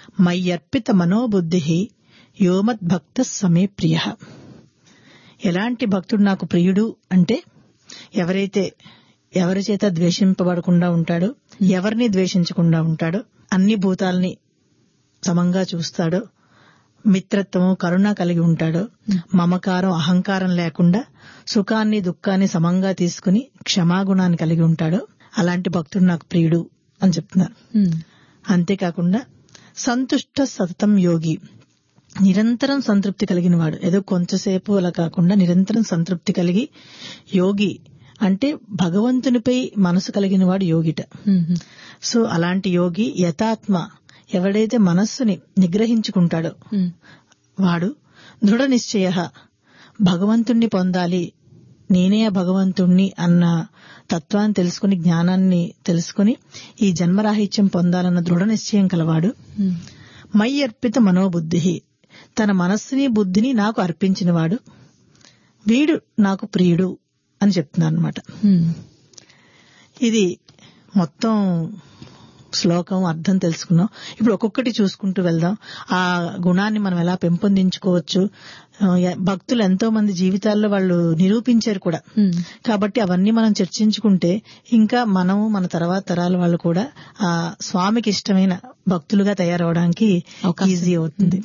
మయ్యర్పిత మనోబుద్ధి యోమద్భక్త సమే ప్రియ ఎలాంటి భక్తుడు నాకు ప్రియుడు అంటే ఎవరైతే ఎవరి చేత ద్వేషింపబడకుండా ఉంటాడో ఎవరిని ద్వేషించకుండా ఉంటాడో అన్ని భూతాల్ని సమంగా చూస్తాడో మిత్రత్వము కరుణ కలిగి ఉంటాడో మమకారం అహంకారం లేకుండా సుఖాన్ని దుఃఖాన్ని సమంగా తీసుకుని క్షమాగుణాన్ని కలిగి ఉంటాడో అలాంటి భక్తుడు నాకు ప్రియుడు అని చెప్తున్నారు ఉమ్, అంతేకాకుండా సంతుష్ట సతతం యోగి నిరంతరం సంతృప్తి కలిగిన వాడు ఏదో కొంతసేపు అలా కాకుండా నిరంతరం సంతృప్తి కలిగి యోగి అంటే భగవంతునిపై మనసు కలిగిన వాడు యోగిట ఉమ్, ఉమ్, సో అలాంటి యోగి యథాత్మ ఎవడైతే మనస్సుని నిగ్రహించుకుంటాడో ఉమ్, వాడు దృఢ నిశ్చయ భగవంతుణ్ణి పొందాలి నేనే ఆ భగవంతుణ్ణి అన్న తత్వాన్ని తెలుసుకుని జ్ఞానాన్ని తెలుసుకుని ఈ జన్మరాహిత్యం పొందాలన్న దృఢ నిశ్చయం కలవాడు ఉమ్, మై అర్పిత మనోబుద్ధి తన మనస్సుని బుద్ధిని నాకు అర్పించినవాడు వీడు నాకు ప్రియుడు అని చెప్తున్నాను అనమాట ఉమ్, ఇది మొత్తం శ్లోకం అర్థం తెలుసుకున్నాం ఇప్పుడు ఒక్కొక్కటి చూసుకుంటూ వెళ్దాం ఆ గుణాన్ని మనం ఎలా పెంపొందించుకోవచ్చు ఆ, భక్తులు ఎంతో మంది జీవితాల్లో వాళ్ళు నిరూపించారు కూడా ఉమ్, కాబట్టి అవన్నీ మనం చర్చించుకుంటే ఇంకా మనము మన తర్వాత తరాల వాళ్ళు కూడా ఆ స్వామికి ఇష్టమైన భక్తులుగా తయారవడానికి అవకాశం. ఈజీ అవుతుంది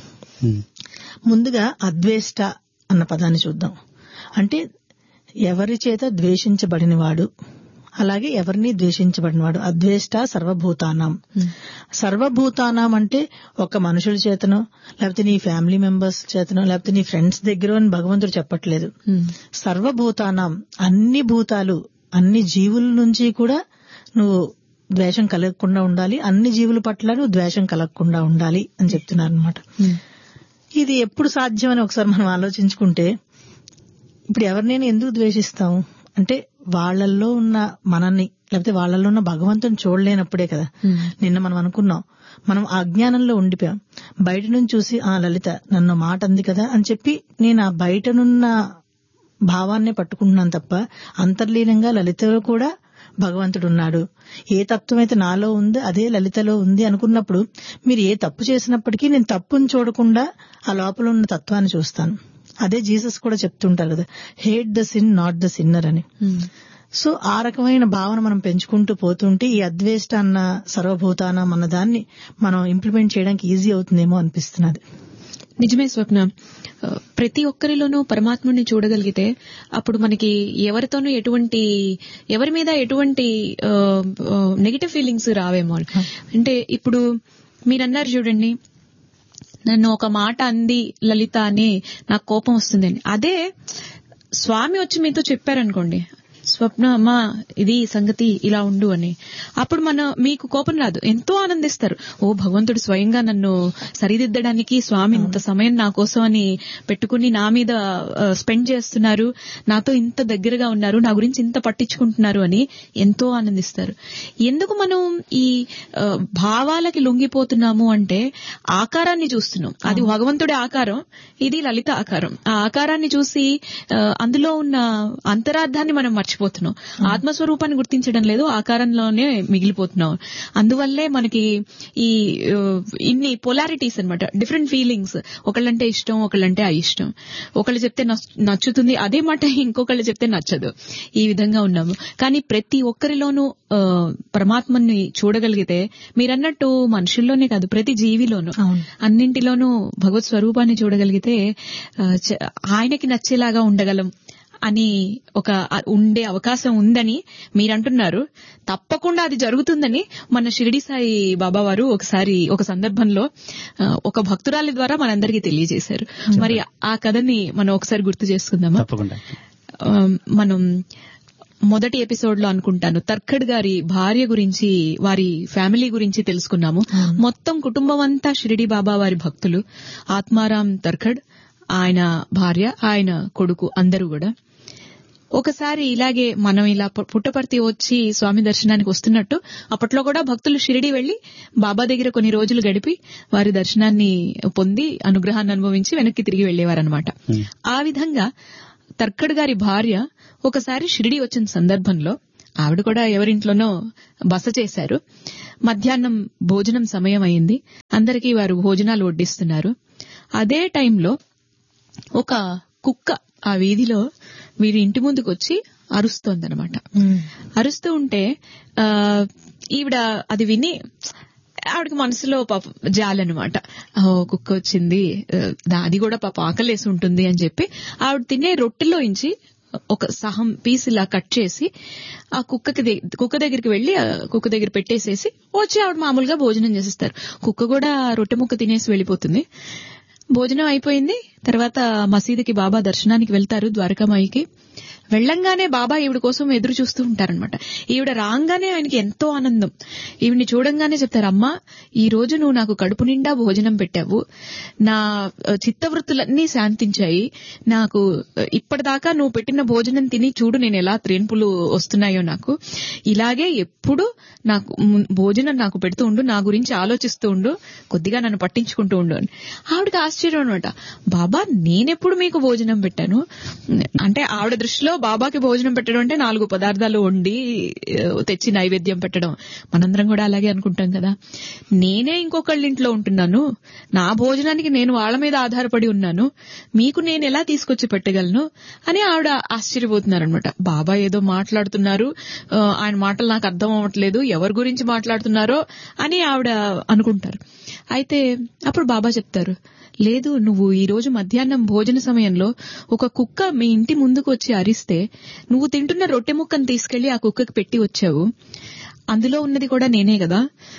ముందుగా అద్వేష్ట అన్న పదాన్ని చూద్దాం అంటే ఎవరి చేత ద్వేషించబడినవాడు అలాగే ఎవరిని ద్వేషించబడినవాడు అద్వేష్ట సర్వభూతానం ఉమ్, సర్వభూతానం అంటే ఒక మనుషుల చేతనో లేకపోతే నీ ఫ్యామిలీ మెంబర్స్ చేతనో లేకపోతే నీ ఫ్రెండ్స్ దగ్గర అని భగవంతుడు చెప్పట్లేదు ఉమ్, సర్వభూతానం అన్ని భూతాలు అన్ని జీవుల నుంచి కూడా నువ్వు ద్వేషం కలగకుండా ఉండాలి అన్ని జీవుల పట్ల నువ్వు ద్వేషం కలగకుండా ఉండాలి అని చెప్తున్నారు అనమాట ఉమ్, ఇది ఎప్పుడు సాధ్యమని ఒకసారి మనం ఆలోచించుకుంటే ఇప్పుడు ఎవరినైనా ఎందుకు ద్వేషిస్తాం అంటే వాళ్ళల్లో ఉన్న మనల్ని లేకపోతే వాళ్ళల్లో ఉన్న భగవంతుని చూడలేనప్పుడే కదా ఉమ్, నిన్న మనం అనుకున్నాం మనం ఆ అజ్ఞానంలో ఉండిపోయాం బయట నుంచి చూసి ఆ లలిత నన్ను మాట అంది కదా అని చెప్పి నేను ఆ బయటనున్న భావాన్నే పట్టుకుంటున్నాను తప్ప అంతర్లీనంగా లలితలో కూడా భగవంతుడు ఉన్నాడు ఏ తత్వం అయితే నాలో ఉందో అదే లలితలో ఉంది అనుకున్నప్పుడు మీరు ఏ తప్పు చేసినప్పటికీ నేను తప్పుని చూడకుండా ఆ లోపల ఉన్న తత్వాన్ని చూస్తాను అదే జీసస్ కూడా చెప్తుంటారు కదా hate the sin not the sinner అని ఉమ్, సో ఆ రకమైన భావన మనం పెంచుకుంటూ పోతుంటే ఈ అద్వేష్ట అన్న సర్వభూతానం అన్న దాన్ని మనం ఇంప్లిమెంట్ చేయడానికి ఈజీ అవుతుందేమో అనిపిస్తున్నది నిజమే స్వప్న ఆ, ప్రతి ఒక్కరిలోనూ పరమాత్ముడిని చూడగలిగితే అప్పుడు మనకి ఎవరితోనూ ఎటువంటి ఎవరి మీద ఎటువంటి నెగిటివ్ ఫీలింగ్స్ రావేమో అంటే ఇప్పుడు మీరన్నారు చూడండి నన్ను ఒక మాట అంది లలిత అని నాకు కోపం వస్తుందని అదే స్వామి వచ్చి మీతో చెప్పారనుకోండి స్వప్న అమ్మా ఇది సంగతి ఇలా ఉండు అని అప్పుడు మన మీకు కోపం రాదు ఎంతో ఆనందిస్తారు ఓ భగవంతుడు స్వయంగా నన్ను సరిదిద్దడానికి స్వామి ఇంత సమయం నా కోసం అని పెట్టుకుని నా మీద స్పెండ్ చేస్తున్నారు నాతో ఇంత దగ్గరగా ఉన్నారు నా గురించి ఇంత పట్టించుకుంటున్నారు అని ఎంతో ఆనందిస్తారు ఎందుకు మనం ఈ ఆ, భావాలకి లొంగిపోతున్నాము అంటే ఆకారాన్ని చూస్తున్నాం అది భగవంతుడి ఆకారం ఇది లలిత ఆకారం ఆ ఆకారాన్ని చూసి ఆ, అందులో ఉన్న అంతరార్థాన్ని మనం మర్చిపోతున్నాం ఆత్మస్వరూపాన్ని గుర్తించడం లేదు ఆకారంలోనే మిగిలిపోతున్నాం అందువల్లే మనకి ఈ ఆ, ఇన్ని పొలారిటీస్ అన్నమాట డిఫరెంట్ ఫీలింగ్స్ ఒకళ్ళంటే ఇష్టం ఒకళ్ళంటే అయిష్టం ఒకళ్ళు చెప్తే నచ్- నచ్చుతుంది అదే మాట ఇంకొకళ్ళు చెప్తే నచ్చదు ఈ విధంగా ఉన్నాము కానీ ప్రతి ఒక్కరిలోనూ ఆ, పరమాత్మని చూడగలిగితే మీరన్నట్టు మనుషుల్లోనే కాదు ప్రతి జీవిలోనూ అవును. అన్నింటిలోనూ భగవత్ స్వరూపాన్ని చూడగలిగితే ఆ, చ- ఆయనకి నచ్చేలాగా ఉండగలం అని ఒక ఆ, ఉండే అవకాశం ఉందని మీరంటున్నారు తప్పకుండా అది జరుగుతుందని మన షిరిడి సాయి బాబా వారు ఒకసారి ఒక సందర్భంలో ఆ, ఒక భక్తురాలి ద్వారా మనందరికీ తెలియజేశారు మరి ఆ కథని మనం ఒకసారి గుర్తు చేసుకుందామా తప్పకుండా ఆ, మనం మొదటి ఎపిసోడ్ లో అనుకుంటాను తర్కడ్ గారి భార్య గురించి వారి ఫ్యామిలీ గురించి తెలుసుకున్నాము మొత్తం కుటుంబం అంతా షిరిడి బాబా వారి భక్తులు ఆత్మారాం తర్కడ్ ఆయన భార్య ఆయన కొడుకు అందరూ కూడా ఒకసారి ఇలాగే మనం ఇలా పు- పుట్టపర్తి వచ్చి స్వామి దర్శనానికి వస్తున్నట్టు అప్పట్లో కూడా భక్తులు షిరిడి వెళ్లి బాబా దగ్గర కొన్ని రోజులు గడిపి వారి దర్శనాన్ని పొంది అనుగ్రహాన్ని అనుభవించి వెనక్కి తిరిగి వెళ్లేవారనమాట ఆ విధంగా తర్కడ్ గారి భార్య ఒకసారి షిరిడి వచ్చిన సందర్భంలో ఆవిడ కూడా ఎవరింట్లోనో బస చేశారు మధ్యాహ్నం భోజనం సమయం అయింది అందరికీ వారు భోజనాలు వడ్డిస్తున్నారు అదే టైంలో ఒక కుక్క ఆ వీధిలో వీరి ఇంటి ముందుకు వచ్చి అరుస్తోందనమాట అరుస్తూ ఉంటే ఆ ఈవిడ అది విని ఆవిడకి మనసులో పాప జాలనమాట ఓ కుక్క వచ్చింది ఆ, అది కూడా పాప ఆకలేసి ఉంటుంది అని చెప్పి ఆవిడ తినే రొట్టెలోంచి ఒక సహం పీస్ ఇలా కట్ చేసి ఆ కుక్కకి దగ్- కుక్క దగ్గరికి వెళ్లి ఆ కుక్క దగ్గర పెట్టేసేసి వచ్చి ఆవిడ మామూలుగా భోజనం చేసేస్తారు కుక్క కూడా రొట్టె ముక్క తినేసి వెళ్ళిపోతుంది భోజనం అయిపోయింది తర్వాత మసీదుకి బాబా దర్శనానికి వెళ్తారు ద్వారకామాయికి వెళ్ళంగానే బాబా ఈవిడ కోసం ఎదురు చూస్తూ ఉంటారనమాట ఈవిడ రాగానే ఆయనకి ఎంతో ఆనందం ఈవిడ్ని చూడంగానే చెప్తారు అమ్మా ఈ రోజు నువ్వు నాకు కడుపు నిండా భోజనం పెట్టావు నా ఆ, చిత్తవృత్తులన్నీ శాంతించాయి నాకు ఆ, ఇప్పటిదాకా నువ్వు పెట్టిన భోజనం తిని చూడు నేను ఎలా త్రేన్పులు వస్తున్నాయో నాకు ఇలాగే ఎప్పుడు నాకు ము- భోజనం నాకు పెడుతూ ఉండు నా గురించి ఆలోచిస్తూ ఉండు కొద్దిగా నన్ను పట్టించుకుంటూ ఉండు అని ఆవిడకి ఆశ్చర్యం అనమాట బాబా నేనెప్పుడు మీకు భోజనం పెట్టాను అంటే ఆవిడ దృష్టిలో బాబాకి భోజనం పెట్టడం అంటే నాలుగు పదార్థాలు వండి ఆ, తెచ్చి నైవేద్యం పెట్టడం మనందరం కూడా అలాగే అనుకుంటాం కదా నేనే ఇంకొకళ్ళ ఇంట్లో ఉంటున్నాను నా భోజనానికి నేను వాళ్ళ మీద ఆధారపడి ఉన్నాను మీకు నేను ఎలా తీసుకొచ్చి పెట్టగలను అని ఆవిడ ఆశ్చర్యపోతున్నారనమాట బాబా ఏదో మాట్లాడుతున్నారు ఆ, ఆయన మాటలు నాకు అర్థం అవ్వట్లేదు ఎవరి గురించి మాట్లాడుతున్నారో అని ఆవిడ అనుకుంటారు అయితే అప్పుడు బాబా చెప్తారు లేదు నువ్వు ఈ రోజు మధ్యాహ్నం భోజన సమయంలో ఒక కుక్క మీ ఇంటి ముందుకు వచ్చి అరిస్తే నువ్వు తింటున్న రొట్టె ముక్కను తీసుకెళ్లి ఆ కుక్కకి పెట్టి వచ్చావు అందులో ఉన్నది కూడా నేనే కదా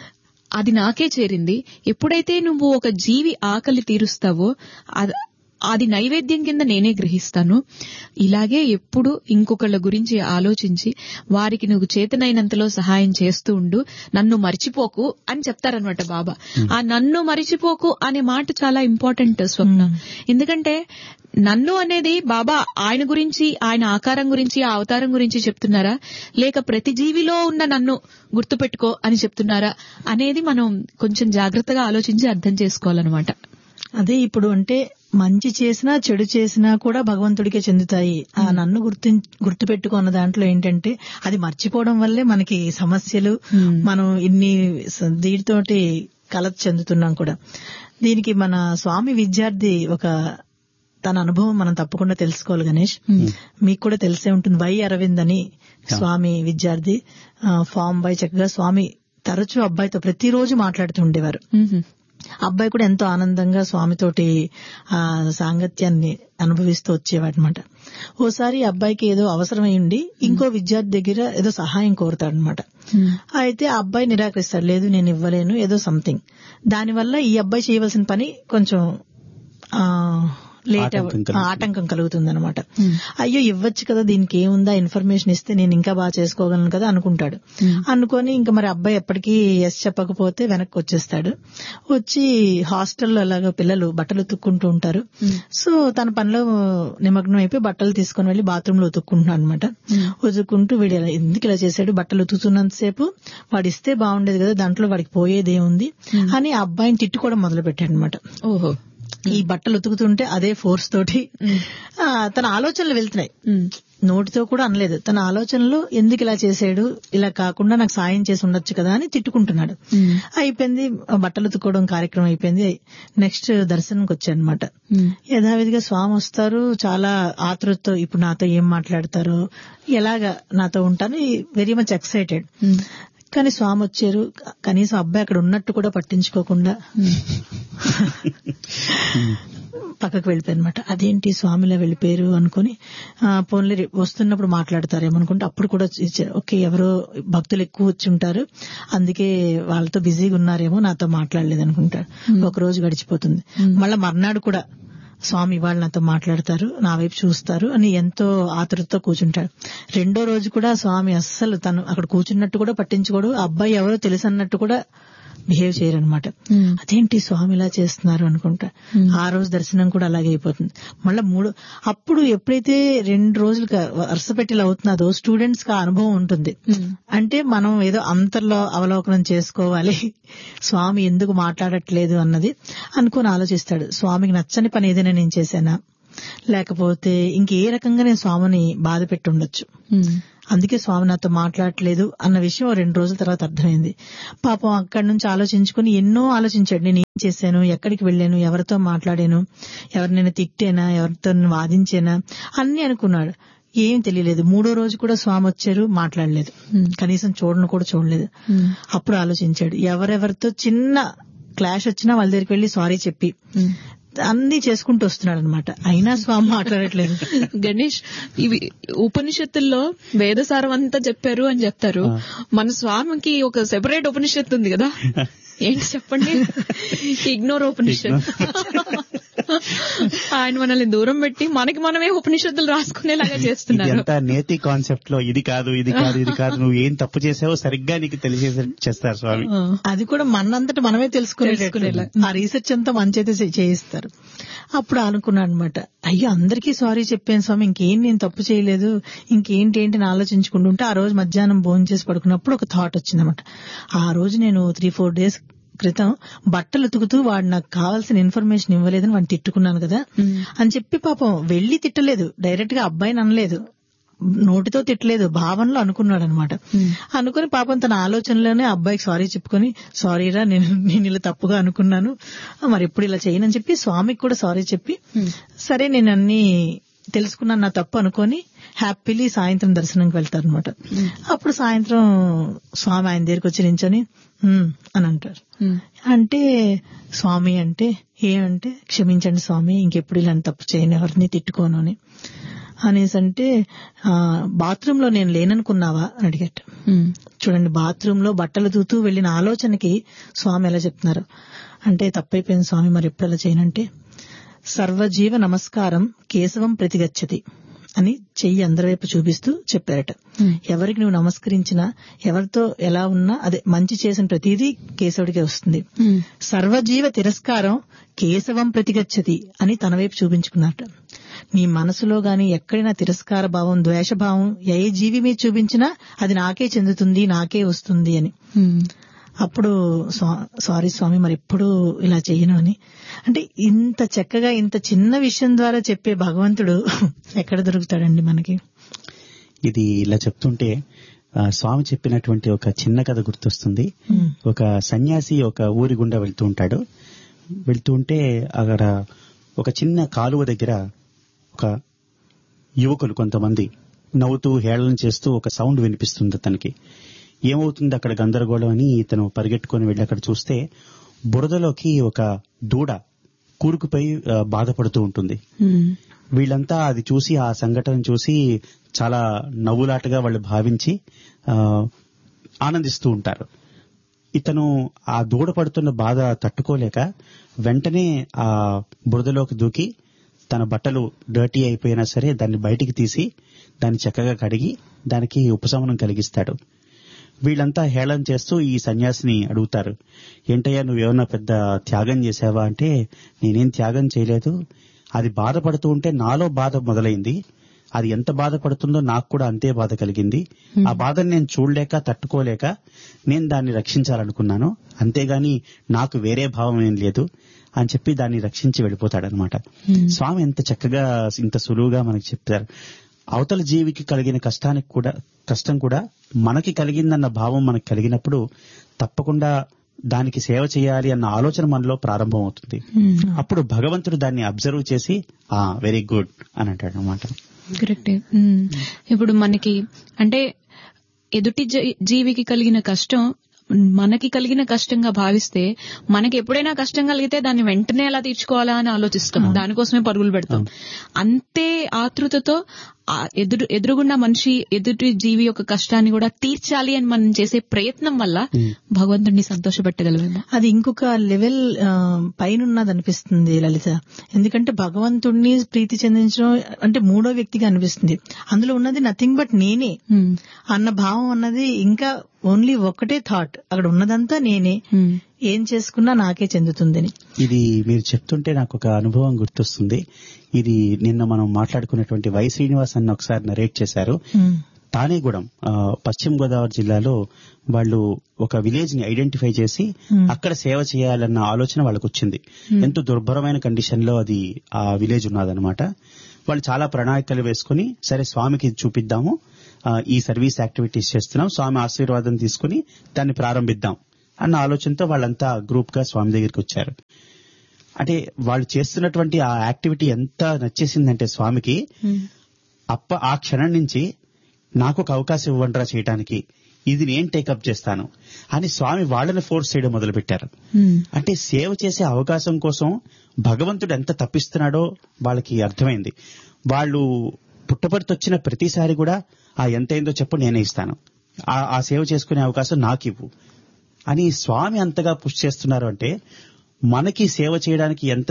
అది నాకే చేరింది ఎప్పుడైతే నువ్వు ఒక జీవి ఆకలి తీరుస్తావో అద- అది నైవేద్యం కింద నేనే గ్రహిస్తాను ఇలాగే ఎప్పుడు ఇంకొకళ్ళ గురించి ఆలోచించి వారికి నువ్వు చేతనైనంతలో సహాయం చేస్తూ ఉండు నన్ను మర్చిపోకు అని చెప్తారనమాట బాబా ఆ నన్ను మరిచిపోకు అనే మాట చాలా ఇంపార్టెంట్ స్వప్న ఎందుకంటే నన్ను అనేది బాబా ఆయన గురించి ఆయన ఆకారం గురించి ఆ అవతారం గురించి చెప్తున్నారా లేక ప్రతి జీవిలో ఉన్న నన్ను గుర్తుపెట్టుకో అని చెప్తున్నారా అనేది మనం కొంచెం జాగ్రత్తగా ఆలోచించి అర్థం చేసుకోవాలన్నమాట అదే ఇప్పుడు అంటే మంచి చేసినా చెడు చేసినా కూడా భగవంతుడికే చెందుతాయి ఆ నన్ను గుర్తు గుర్తు పెట్టుకున్న దాంట్లో ఏంటంటే అది మర్చిపోవడం వల్లే మనకి సమస్యలు Hmm. మనం ఇన్ని స- దీనితోటి కలత చెందుతున్నాం కూడా దీనికి మన స్వామి విద్యార్థి ఒక తన అనుభవం మనం తప్పకుండా తెలుసుకోవాలి గణేష్ మీకు కూడా తెలిసే ఉంటుంది వై అరవింద్ అని స్వామి విద్యార్థి ఆ, ఫామ్ బై చక్కగా స్వామి తరచూ అబ్బాయితో ప్రతిరోజు మాట్లాడుతూ ఉండేవారు మ్మ్. అబ్బాయి కూడా ఎంతో ఆనందంగా స్వామితోటి ఆ సాంగత్యాన్ని అనుభవిస్తూ వచ్చేవాడనమాట ఓసారి ఈ అబ్బాయికి ఏదో అవసరమై ఉండి ఇంకో విద్యార్థి దగ్గర ఏదో సహాయం కోరుతాడనమాట మ్మ్. అయితే ఆ అబ్బాయి నిరాకరిస్తాడు లేదు నేను ఇవ్వలేను ఏదో సంథింగ్ దానివల్ల ఈ అబ్బాయి చేయవలసిన పని కొంచెం ఆ లేట్ ఆటంకం కలుగుతుంది. ఆటంకం కలుగుతుంది అనమాట Hmm. అయ్యో ఇవ్వచ్చు కదా దీనికి ఏముందా ఇన్ఫర్మేషన్ ఇస్తే నేను ఇంకా బాగా చేసుకోగలను కదా అనుకుంటాడు Hmm. అనుకొని ఇంకా మరి అబ్బాయి ఎప్పటికీ ఎస్ చెప్పకపోతే వెనక్కి వచ్చేస్తాడు వచ్చి హాస్టల్లో అలాగా పిల్లలు బట్టలు ఉతుక్కుంటూ ఉంటారు సో తన పనిలో నిమగ్నం అయిపోయి బట్టలు తీసుకొని వెళ్లి బాత్రూమ్ లో ఉతుక్కుంటున్నాడు అనమాట ఉతుక్కుంటూ వీడు ఇలా ఎందుకు ఇలా చేశాడు బట్టలు ఉతుకుతున్నంతసేపు వాడు ఇస్తే బాగుండేది కదా దాంట్లో వాడికి పోయేది ఏముంది అని ఆ అబ్బాయిని తిట్టుకోవడం మొదలు పెట్టాడు అనమాట ఓహో ఈ బట్టలు ఉతుకుతుంటే అదే ఫోర్స్ తోటి ఆ, తన ఆలోచనలు వెళ్తున్నాయి మ్మ్. నోటితో కూడా అనలేదు తన ఆలోచనలు ఎందుకు ఇలా చేశాడు ఇలా కాకుండా నాకు సాయం చేసి ఉండొచ్చు కదా అని తిట్టుకుంటున్నాడు మ్మ్. అయిపోయింది ఆ బట్టలు ఉతుక్కోవడం కార్యక్రమం అయిపోయింది నెక్స్ట్ దర్శనంకి వచ్చానమాట మ్మ్. యథావిధిగా స్వామి వస్తారు చాలా ఆతృతతో ఇప్పుడు నాతో ఏం మాట్లాడతారు ఎలాగా నాతో ఉంటాను వెరీ మచ్ ఎక్సైటెడ్ మ్మ్. కానీ స్వామి వచ్చారు కనీసం అబ్బాయి అక్కడ ఉన్నట్టు కూడా పట్టించుకోకుండా పక్కకు వెళ్ళిపోయారు అనమాట అదేంటి స్వామిలా వెళ్ళిపోయారు అనుకుని ఆ, పోన్లే రేపు వస్తున్నప్పుడు మాట్లాడతారేమో అనుకుంటే అప్పుడు కూడా ఇచ్చారు ఓకే ఎవరో భక్తులు ఎక్కువ వచ్చి ఉంటారు అందుకే వాళ్ళతో బిజీగా ఉన్నారేమో నాతో మాట్లాడలేదు అనుకుంటారు ఒక రోజు గడిచిపోతుంది మళ్ళా మర్నాడు కూడా స్వామి ఇవాళ నాతో మాట్లాడతారు నా వైపు చూస్తారు అని ఎంతో ఆతృతతో కూర్చుంటాడు రెండో రోజు కూడా స్వామి అస్సలు తను అక్కడ కూర్చున్నట్టు కూడా పట్టించుకోడు ఆ అబ్బాయి ఎవరో తెలుసు అన్నట్టు కూడా బిహేవ్ చేయరనమాట మ్మ్. అదేంటి స్వామి ఇలా చేస్తున్నారు అనుకుంటా ఆ రోజు దర్శనం కూడా అలాగే అయిపోతుంది మళ్ళా మూడు అప్పుడు ఎప్పుడైతే రెండు రోజులు వరుస పెట్టి ఇలా అవుతున్నదో స్టూడెంట్స్ కి ఆ అనుభవం ఉంటుంది మ్మ్. అంటే మనం ఏదో అంతర్లో అవలోకనం చేసుకోవాలి స్వామి ఎందుకు మాట్లాడట్లేదు అన్నది అనుకుని ఆలోచిస్తాడు స్వామికి నచ్చని పని ఏదైనా నేను చేశానా లేకపోతే ఇంకే రకంగా నేను స్వామిని బాధ పెట్టి ఉండొచ్చు ఉమ్, అందుకే స్వామి నాతో మాట్లాడట్లేదు అన్న విషయం ఓ రెండు రోజుల తర్వాత అర్థమైంది పాపం అక్కడి నుంచి ఆలోచించుకుని ఎన్నో ఆలోచించాడు నేను ఏం చేశాను ఎక్కడికి వెళ్ళాను ఎవరితో మాట్లాడాను ఎవరినైనా తిట్టానా ఎవరితో వాదించానా అన్ని అనుకున్నాడు ఏం తెలియలేదు మూడో రోజు కూడా స్వామి వచ్చారు మాట్లాడలేదు Hmm. కనీసం చూడను కూడా చూడలేదు ఉమ్, అప్పుడు ఆలోచించాడు ఎవరెవరితో చిన్న క్లాష్ వచ్చినా వాళ్ళ దగ్గరికి వెళ్లి సారీ చెప్పి ఉమ్. అన్ని చేసుకుంటూ వస్తున్నాడు అనమాట అయినా స్వామి మాట్లాడట్లేదు గణేష్ ఇవి ఉపనిషత్తుల్లో వేదసారం అంతా చెప్పారు అని చెప్తారు మన స్వామికి ఒక సెపరేట్ ఉపనిషత్తు ఉంది కదా ఏంటి చెప్పండి ఇగ్నోర్ ఉపనిషత్ ఆయన మనల్ని దూరం పెట్టి మనకి మనమే ఉపనిషత్తులు రాసుకునేలాగా ఇది చేస్తున్నారు అంతా నేతి కాన్సెప్ట్ లో ఇది కాదు ఇది కాదు ఇది కాదు నువ్వు ఏం తప్పు చేసావో సరిగ్గా నీకు తెలిసేసి చేస్తారు స్వామి ఆ, అది కూడా మనంతట మనమే తెలుసుకునేలా తెలుసుకునేలా. ఆ రీసెర్చ్ అంతా మంచైతే చే- చేయిస్తారు అప్పుడు అనుకున్నాను అనమాట అయ్యో అందరికీ సారీ చెప్పాను స్వామి ఇంకేం నేను తప్పు చేయలేదు ఇంకేంటి ఏంటి అని ఆలోచించుకుంటుంటే ఆ రోజు మధ్యాహ్నం భోజనం చేసి పడుకున్నప్పుడు ఒక థాట్ వచ్చిందన్నమాట ఆ రోజు నేను త్రీ ఫోర్ డేస్ క్రితం బట్టలు ఉతుకుతూ వాడు నాకు కావాల్సిన ఇన్ఫర్మేషన్ ఇవ్వలేదని వాడిని తిట్టుకున్నాను కదా ఉమ్, అని చెప్పి పాపం వెళ్లి తిట్టలేదు డైరెక్ట్ గా అబ్బాయిని అనలేదు నోటితో తిట్టలేదు భావనలో అనుకున్నాడు అనమాట Hmm. అనుకుని పాపం తన ఆలోచనలోనే అబ్బాయికి సారీ చెప్పుకొని సారీరా నేను నేను ఇలా తప్పుగా అనుకున్నాను ఆ, మరి ఎప్పుడు ఇలా చేయనని చెప్పి స్వామికి కూడా సారీ చెప్పి Hmm. సరే నేను అన్ని తెలుసుకున్నాను నా తప్పు అనుకొని హ్యాపీలీ సాయంత్రం దర్శనంకి వెళ్తారు అనమాట అప్పుడు సాయంత్రం స్వామి ఆయన దగ్గరికి వచ్చి నించొని "హ్మ్" అని అంటారు ఉమ్, అంటే స్వామి అంటే ఏమంటే క్షమించండి స్వామి ఇంకెప్పుడు ఇలాంటి తప్పు చేయను ఎవరిని తిట్టుకోను అని అనేసి అంటే బాత్రూమ్ లో నేను లేననుకున్నావా అని అడిగట ఉమ్, చూడండి బాత్రూమ్ లో బట్టలు తూతూ వెళ్లిన ఆలోచనకి స్వామి ఎలా చెప్తున్నారు అంటే తప్పైపోయింది స్వామి మరి ఎప్పుడు అలా చేయనంటే సర్వజీవ నమస్కారం కేశవం ప్రతిగచ్చతి అని చెయ్యి అందరి వైపు చూపిస్తూ చెప్పారట ఉమ్, ఎవరికి నువ్వు నమస్కరించినా ఎవరితో ఎలా ఉన్నా అదే మంచి చేసిన ప్రతిదీ కేశవుడికే వస్తుంది ఉమ్, సర్వజీవ తిరస్కారం కేశవం ప్రతిగచ్చతి అని తన వైపు చూపించుకున్నట్ట నీ మనసులో గాని ఎక్కడైనా తిరస్కార భావం ద్వేషభావం ఏ జీవి మీద చూపించినా అది నాకే చెందుతుంది నాకే వస్తుంది అని ఉమ్. అప్పుడు స్వా- సారీ స్వామి మరి ఎప్పుడు ఇలా చెయ్యను అని అంటే ఇంత చక్కగా ఇంత చిన్న విషయం ద్వారా చెప్పే భగవంతుడు ఎక్కడ దొరుకుతాడండి మనకి ఇది ఇలా చెప్తుంటే ఆ, స్వామి చెప్పినటువంటి ఒక చిన్న కథ గుర్తొస్తుంది Hmm. ఒక సన్యాసి ఒక ఊరి గుండా వెళ్తూ ఉంటాడు వెళ్తూ ఉంటే అక్కడ ఒక చిన్న కాలువ దగ్గర ఒక యువకులు కొంతమంది నవ్వుతూ హేళన చేస్తూ ఒక సౌండ్ వినిపిస్తుంది అతనికి ఏమవుతుంది అక్కడ గందరగోళం అని ఇతను పరిగెట్టుకొని వెళ్ళి అక్కడ చూస్తే బురదలోకి ఒక దూడ కూరుకుపోయి ఆ, బాధపడుతూ ఉంటుంది ఉమ్, వీళ్ళంతా అది చూసి ఆ సంఘటన చూసి చాలా నవ్వులాటగా వాళ్ళు భావించి ఆ, ఆనందిస్తూ ఉంటారు ఇతను ఆ దూడ పడుతున్న బాధ తట్టుకోలేక వెంటనే ఆ బురదలోకి దూకి తన బట్టలు డర్టీ అయిపోయినా సరే దాన్ని బయటికి తీసి దాన్ని చక్కగా కడిగి దానికి ఉపశమనం కలిగిస్తాడు వీళ్ళంతా హేళన చేస్తూ ఈ సన్యాసిని అడుగుతారు ఏంటయ్యా నువ్వేమన్నా పెద్ద త్యాగం చేసావా అంటే నేనేం త్యాగం చేయలేదు అది బాధపడుతూ ఉంటే నాలో బాధ మొదలైంది అది ఎంత బాధపడుతుందో నాకు కూడా అంతే బాధ కలిగింది ఆ బాధను నేను చూడలేక తట్టుకోలేక నేను దాన్ని రక్షించాలనుకున్నాను అంతేగాని నాకు వేరే భావం ఏం లేదు అని చెప్పి దాన్ని రక్షించి వెళ్ళిపోతాడనమాట ఉమ్. స్వామి ఎంత చక్కగా ఇంత సులువుగా మనకి చెప్తారు అవతల జీవికి కలిగిన కష్టానికి కూడా కష్టం కూడా మనకి కలిగిందన్న భావం మనకి కలిగినప్పుడు తప్పకుండా దానికి సేవ చేయాలి అన్న ఆలోచన మనలో ప్రారంభం అవుతుంది ఉమ్. అప్పుడు భగవంతుడు దాన్ని అబ్జర్వ్ చేసి ఆ వెరీ గుడ్ అని అంటాడు అనమాట కరెక్టే ఉమ్. ఇప్పుడు మనకి అంటే ఎదుటి జీ- జీవికి కలిగిన కష్టం మనకి కలిగిన కష్టంగా భావిస్తే మనకి ఎప్పుడైనా కష్టం కలిగితే దాన్ని వెంటనే ఎలా తీర్చుకోవాలా అని ఆలోచిస్తాం దానికోసమే పరుగులు పెడతాం అంతే ఆతృతతో ఆ ఎదురు ఎదురుగున్న మనిషి ఎదుటి జీవి యొక్క కష్టాన్ని కూడా తీర్చాలి అని మనం చేసే ప్రయత్నం వల్ల భగవంతుడిని సంతోషపెట్టగలమేమో అది ఇంకొక లెవెల్ పైన అనిపిస్తుంది లలిత ఎందుకంటే భగవంతుడిని ప్రీతి చెందించడం అంటే మూడో వ్యక్తిగా అనిపిస్తుంది అందులో ఉన్నది నథింగ్ బట్ నేనే ఉమ్. అన్న భావం అన్నది ఇంకా ఓన్లీ ఒక్కటే థాట్ అక్కడ ఉన్నదంతా నేనే ఉమ్. ఏం చేసుకున్నా నాకే చెందుతుందని ఇది మీరు చెప్తుంటే నాకు ఒక అనుభవం గుర్తొస్తుంది ఇది నిన్న మనం మాట్లాడుకున్నటువంటి వై శ్రీనివాస్ అన్న ఒకసారి నరేట్ చేశారు తానేగూడెం ఆ, పశ్చిమ గోదావరి జిల్లాలో వాళ్ళు ఒక విలేజ్ ని ఐడెంటిఫై చేసి Hmm. అక్కడ సేవ చేయాలన్న ఆలోచన వాళ్ళకు వచ్చింది ఎంతో దుర్భరమైన కండిషన్ లో అది ఆ విలేజ్ ఉన్నదన్నమాట వాళ్ళు చాలా ప్రణాళికలు వేసుకుని సరే స్వామికి ఇది చూపిద్దాము ఆ, ఈ సర్వీస్ యాక్టివిటీస్ చేస్తున్నాం స్వామి ఆశీర్వాదం తీసుకుని దాన్ని ప్రారంభిద్దాం అన్న ఆలోచనతో వాళ్ళంతా గ్రూప్ గా స్వామి దగ్గరికి వచ్చారు అంటే వాళ్ళు చేస్తున్నటువంటి ఆ యాక్టివిటీ ఎంత నచ్చేసిందంటే స్వామికి అప్ప ఆ క్షణం నుంచి నాకు ఒక అవకాశం ఇవ్వండిరా చేయటానికి ఇది నేను టేకప్ చేస్తాను అని స్వామి వాళ్ళని ఫోర్స్ చేయడం మొదలుపెట్టారు అంటే సేవ చేసే అవకాశం కోసం భగవంతుడు ఎంత తప్పిస్తున్నాడో వాళ్ళకి అర్థమైంది వాళ్ళు పుట్టపర్తి వచ్చిన ప్రతిసారి కూడా ఆ ఎంతైందో చెప్పు నేనే ఇస్తాను ఆ- ఆ సేవ చేసుకునే అవకాశం నాకు ఇవ్వు అని స్వామి అంతగా పుష్ చేస్తున్నారు అంటే మనకి సేవ చేయడానికి ఎంత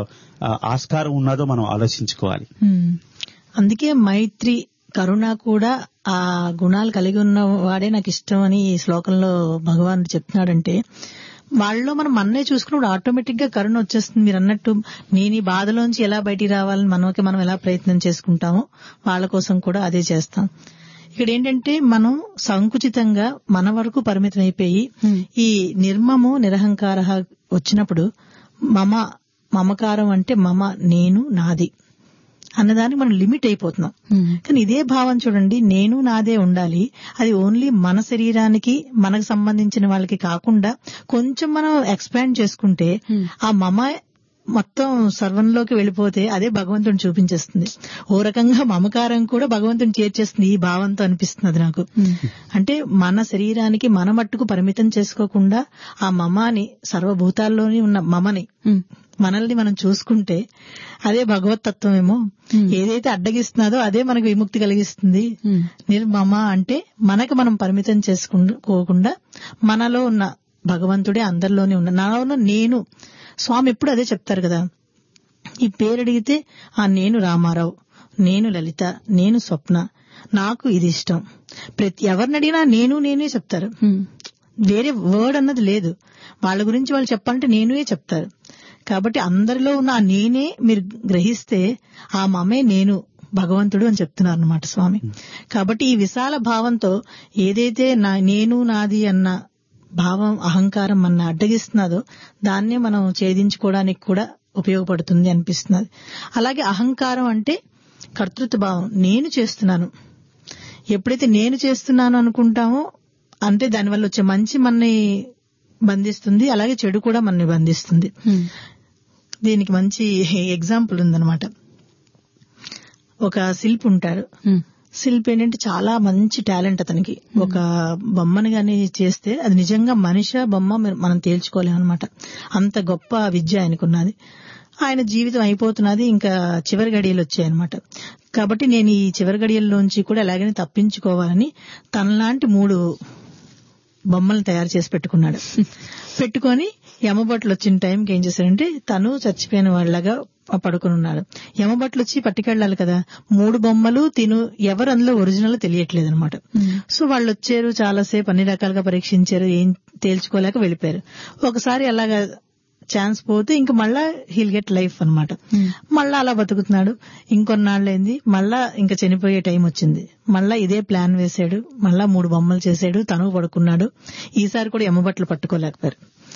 ఆ, ఆస్కారం ఉన్నదో మనం ఆలోచించుకోవాలి ఉమ్. అందుకే మైత్రి కరుణ కూడా ఆ గుణాలు కలిగి ఉన్న వాడే నాకు ఇష్టం అని ఈ శ్లోకంలో భగవానుడు చెప్తున్నాడంటే వాళ్ళలో మనం మన్నే చూసుకున్నప్పుడు ఆటోమేటిక్ గా కరుణ వచ్చేస్తుంది మీరు అన్నట్టు నేను ఈ బాధలోంచి ఎలా బయటికి రావాలని మనకి మనం ఎలా ప్రయత్నం చేసుకుంటామో వాళ్ళ కోసం కూడా అదే చేస్తాం ఇక్కడ ఏంటంటే మనం సంకుచితంగా మన వరకు పరిమితం అయిపోయి ఈ నిర్మము నిరహంకార వచ్చినప్పుడు మమ మమకారం అంటే మమ నేను నాది అన్నదానికి మనం లిమిట్ అయిపోతున్నాం కానీ ఇదే భావం చూడండి నేను నాదే ఉండాలి అది ఓన్లీ మన శరీరానికి మనకు సంబంధించిన వాళ్ళకి కాకుండా కొంచెం మనం ఎక్స్పాండ్ చేసుకుంటే ఆ మమ మొత్తం సర్వంలోకి వెళ్ళిపోతే అదే భగవంతుని చూపించేస్తుంది ఓ రకంగా మమకారం కూడా భగవంతుని చేర్చేస్తుంది ఈ భావంతో అనిపిస్తుంది నాకు అంటే మన శరీరానికి మన మట్టుకు పరిమితం చేసుకోకుండా ఆ మమాని సర్వభూతాల్లోని ఉన్న మమని మనల్ని మనం చూసుకుంటే అదే భగవత్ తత్వమేమో ఏదైతే అడ్డగిస్తున్నదో అదే మనకు విముక్తి కలిగిస్తుంది నిర్మమ అంటే మనకు మనం పరిమితం చేసుకోకుండా మనలో ఉన్న భగవంతుడే అందరిలోనే ఉన్న నాలో ఉన్న నేను స్వామి ఎప్పుడు అదే చెప్తారు కదా ఈ పేరు అడిగితే ఆ నేను రామారావు నేను లలిత నేను స్వప్న నాకు ఇది ఇష్టం ప్రతి ఎవరిని అడిగినా నేను నేనే చెప్తారు వేరే వర్డ్ అన్నది లేదు వాళ్ళ గురించి వాళ్ళు చెప్పాలంటే నేనే చెప్తారు కాబట్టి అందరిలో ఉన్న ఆ నేనే మీరు గ్రహిస్తే ఆ మమే నేను భగవంతుడు అని చెప్తున్నారు అనమాట స్వామి కాబట్టి ఈ విశాల భావంతో ఏదైతే నా నేను నాది అన్న భావం అహంకారం అన్న అడ్డగిస్తున్నదో దాన్నే మనం ఛేదించుకోవడానికి కూడా ఉపయోగపడుతుంది అనిపిస్తున్నది అలాగే అహంకారం అంటే కర్తృత్వ భావం నేను చేస్తున్నాను ఎప్పుడైతే నేను చేస్తున్నాను అనుకుంటామో అంటే దానివల్ల వచ్చే మంచి మనని బంధిస్తుంది అలాగే చెడు కూడా మనని బంధిస్తుంది దీనికి మంచి ఎగ్జాంపుల్ ఉందన్నమాట ఒక శిల్పి ఉంటాడు శిల్పి ఏంటంటే చాలా మంచి టాలెంట్ అతనికి ఒక బొమ్మని గాని చేస్తే అది నిజంగా మనిష బొమ్మ మనం తేల్చుకోలేమన్నమాట అంత గొప్ప విద్య ఆయనకున్నది ఆయన జీవితం అయిపోతున్నది ఇంకా చివరి గడియలు వచ్చాయన్నమాట కాబట్టి నేను ఈ చివరి గడియల్లోంచి కూడా ఎలాగైనా తప్పించుకోవాలని తనలాంటి మూడు బొమ్మలు తయారు చేసి పెట్టుకున్నాడు పెట్టుకొని యమబట్లు వచ్చిన టైంకి ఏం చేశాడంటే తను చచ్చిపోయిన వాళ్ళగా పడుకుని ఉన్నాడు యమబట్లు వచ్చి పట్టుకెళ్ళాలి కదా మూడు బొమ్మలు తిను ఎవరు అందులో ఒరిజినల్ తెలియట్లేదు అనమాట సో వాళ్ళు వచ్చారు చాలాసేపు అన్ని రకాలుగా పరీక్షించారు ఏం తేల్చుకోలేక వెళ్ళిపోయారు ఒకసారి అలాగా ఛాన్స్ పోతే ఇంక మళ్ళా హీల్ గెట్ లైఫ్ అనమాట మళ్ళా అలా బతుకుతున్నాడు ఇంకొన్నాళ్ళైంది మళ్ళా ఇంకా చనిపోయే టైం వచ్చింది మళ్ళా ఇదే ప్లాన్ వేశాడు మళ్ళా మూడు బొమ్మలు చేశాడు తను పడుకున్నాడు ఈసారి కూడా యమబట్లు పట్టుకోలేకపోయారు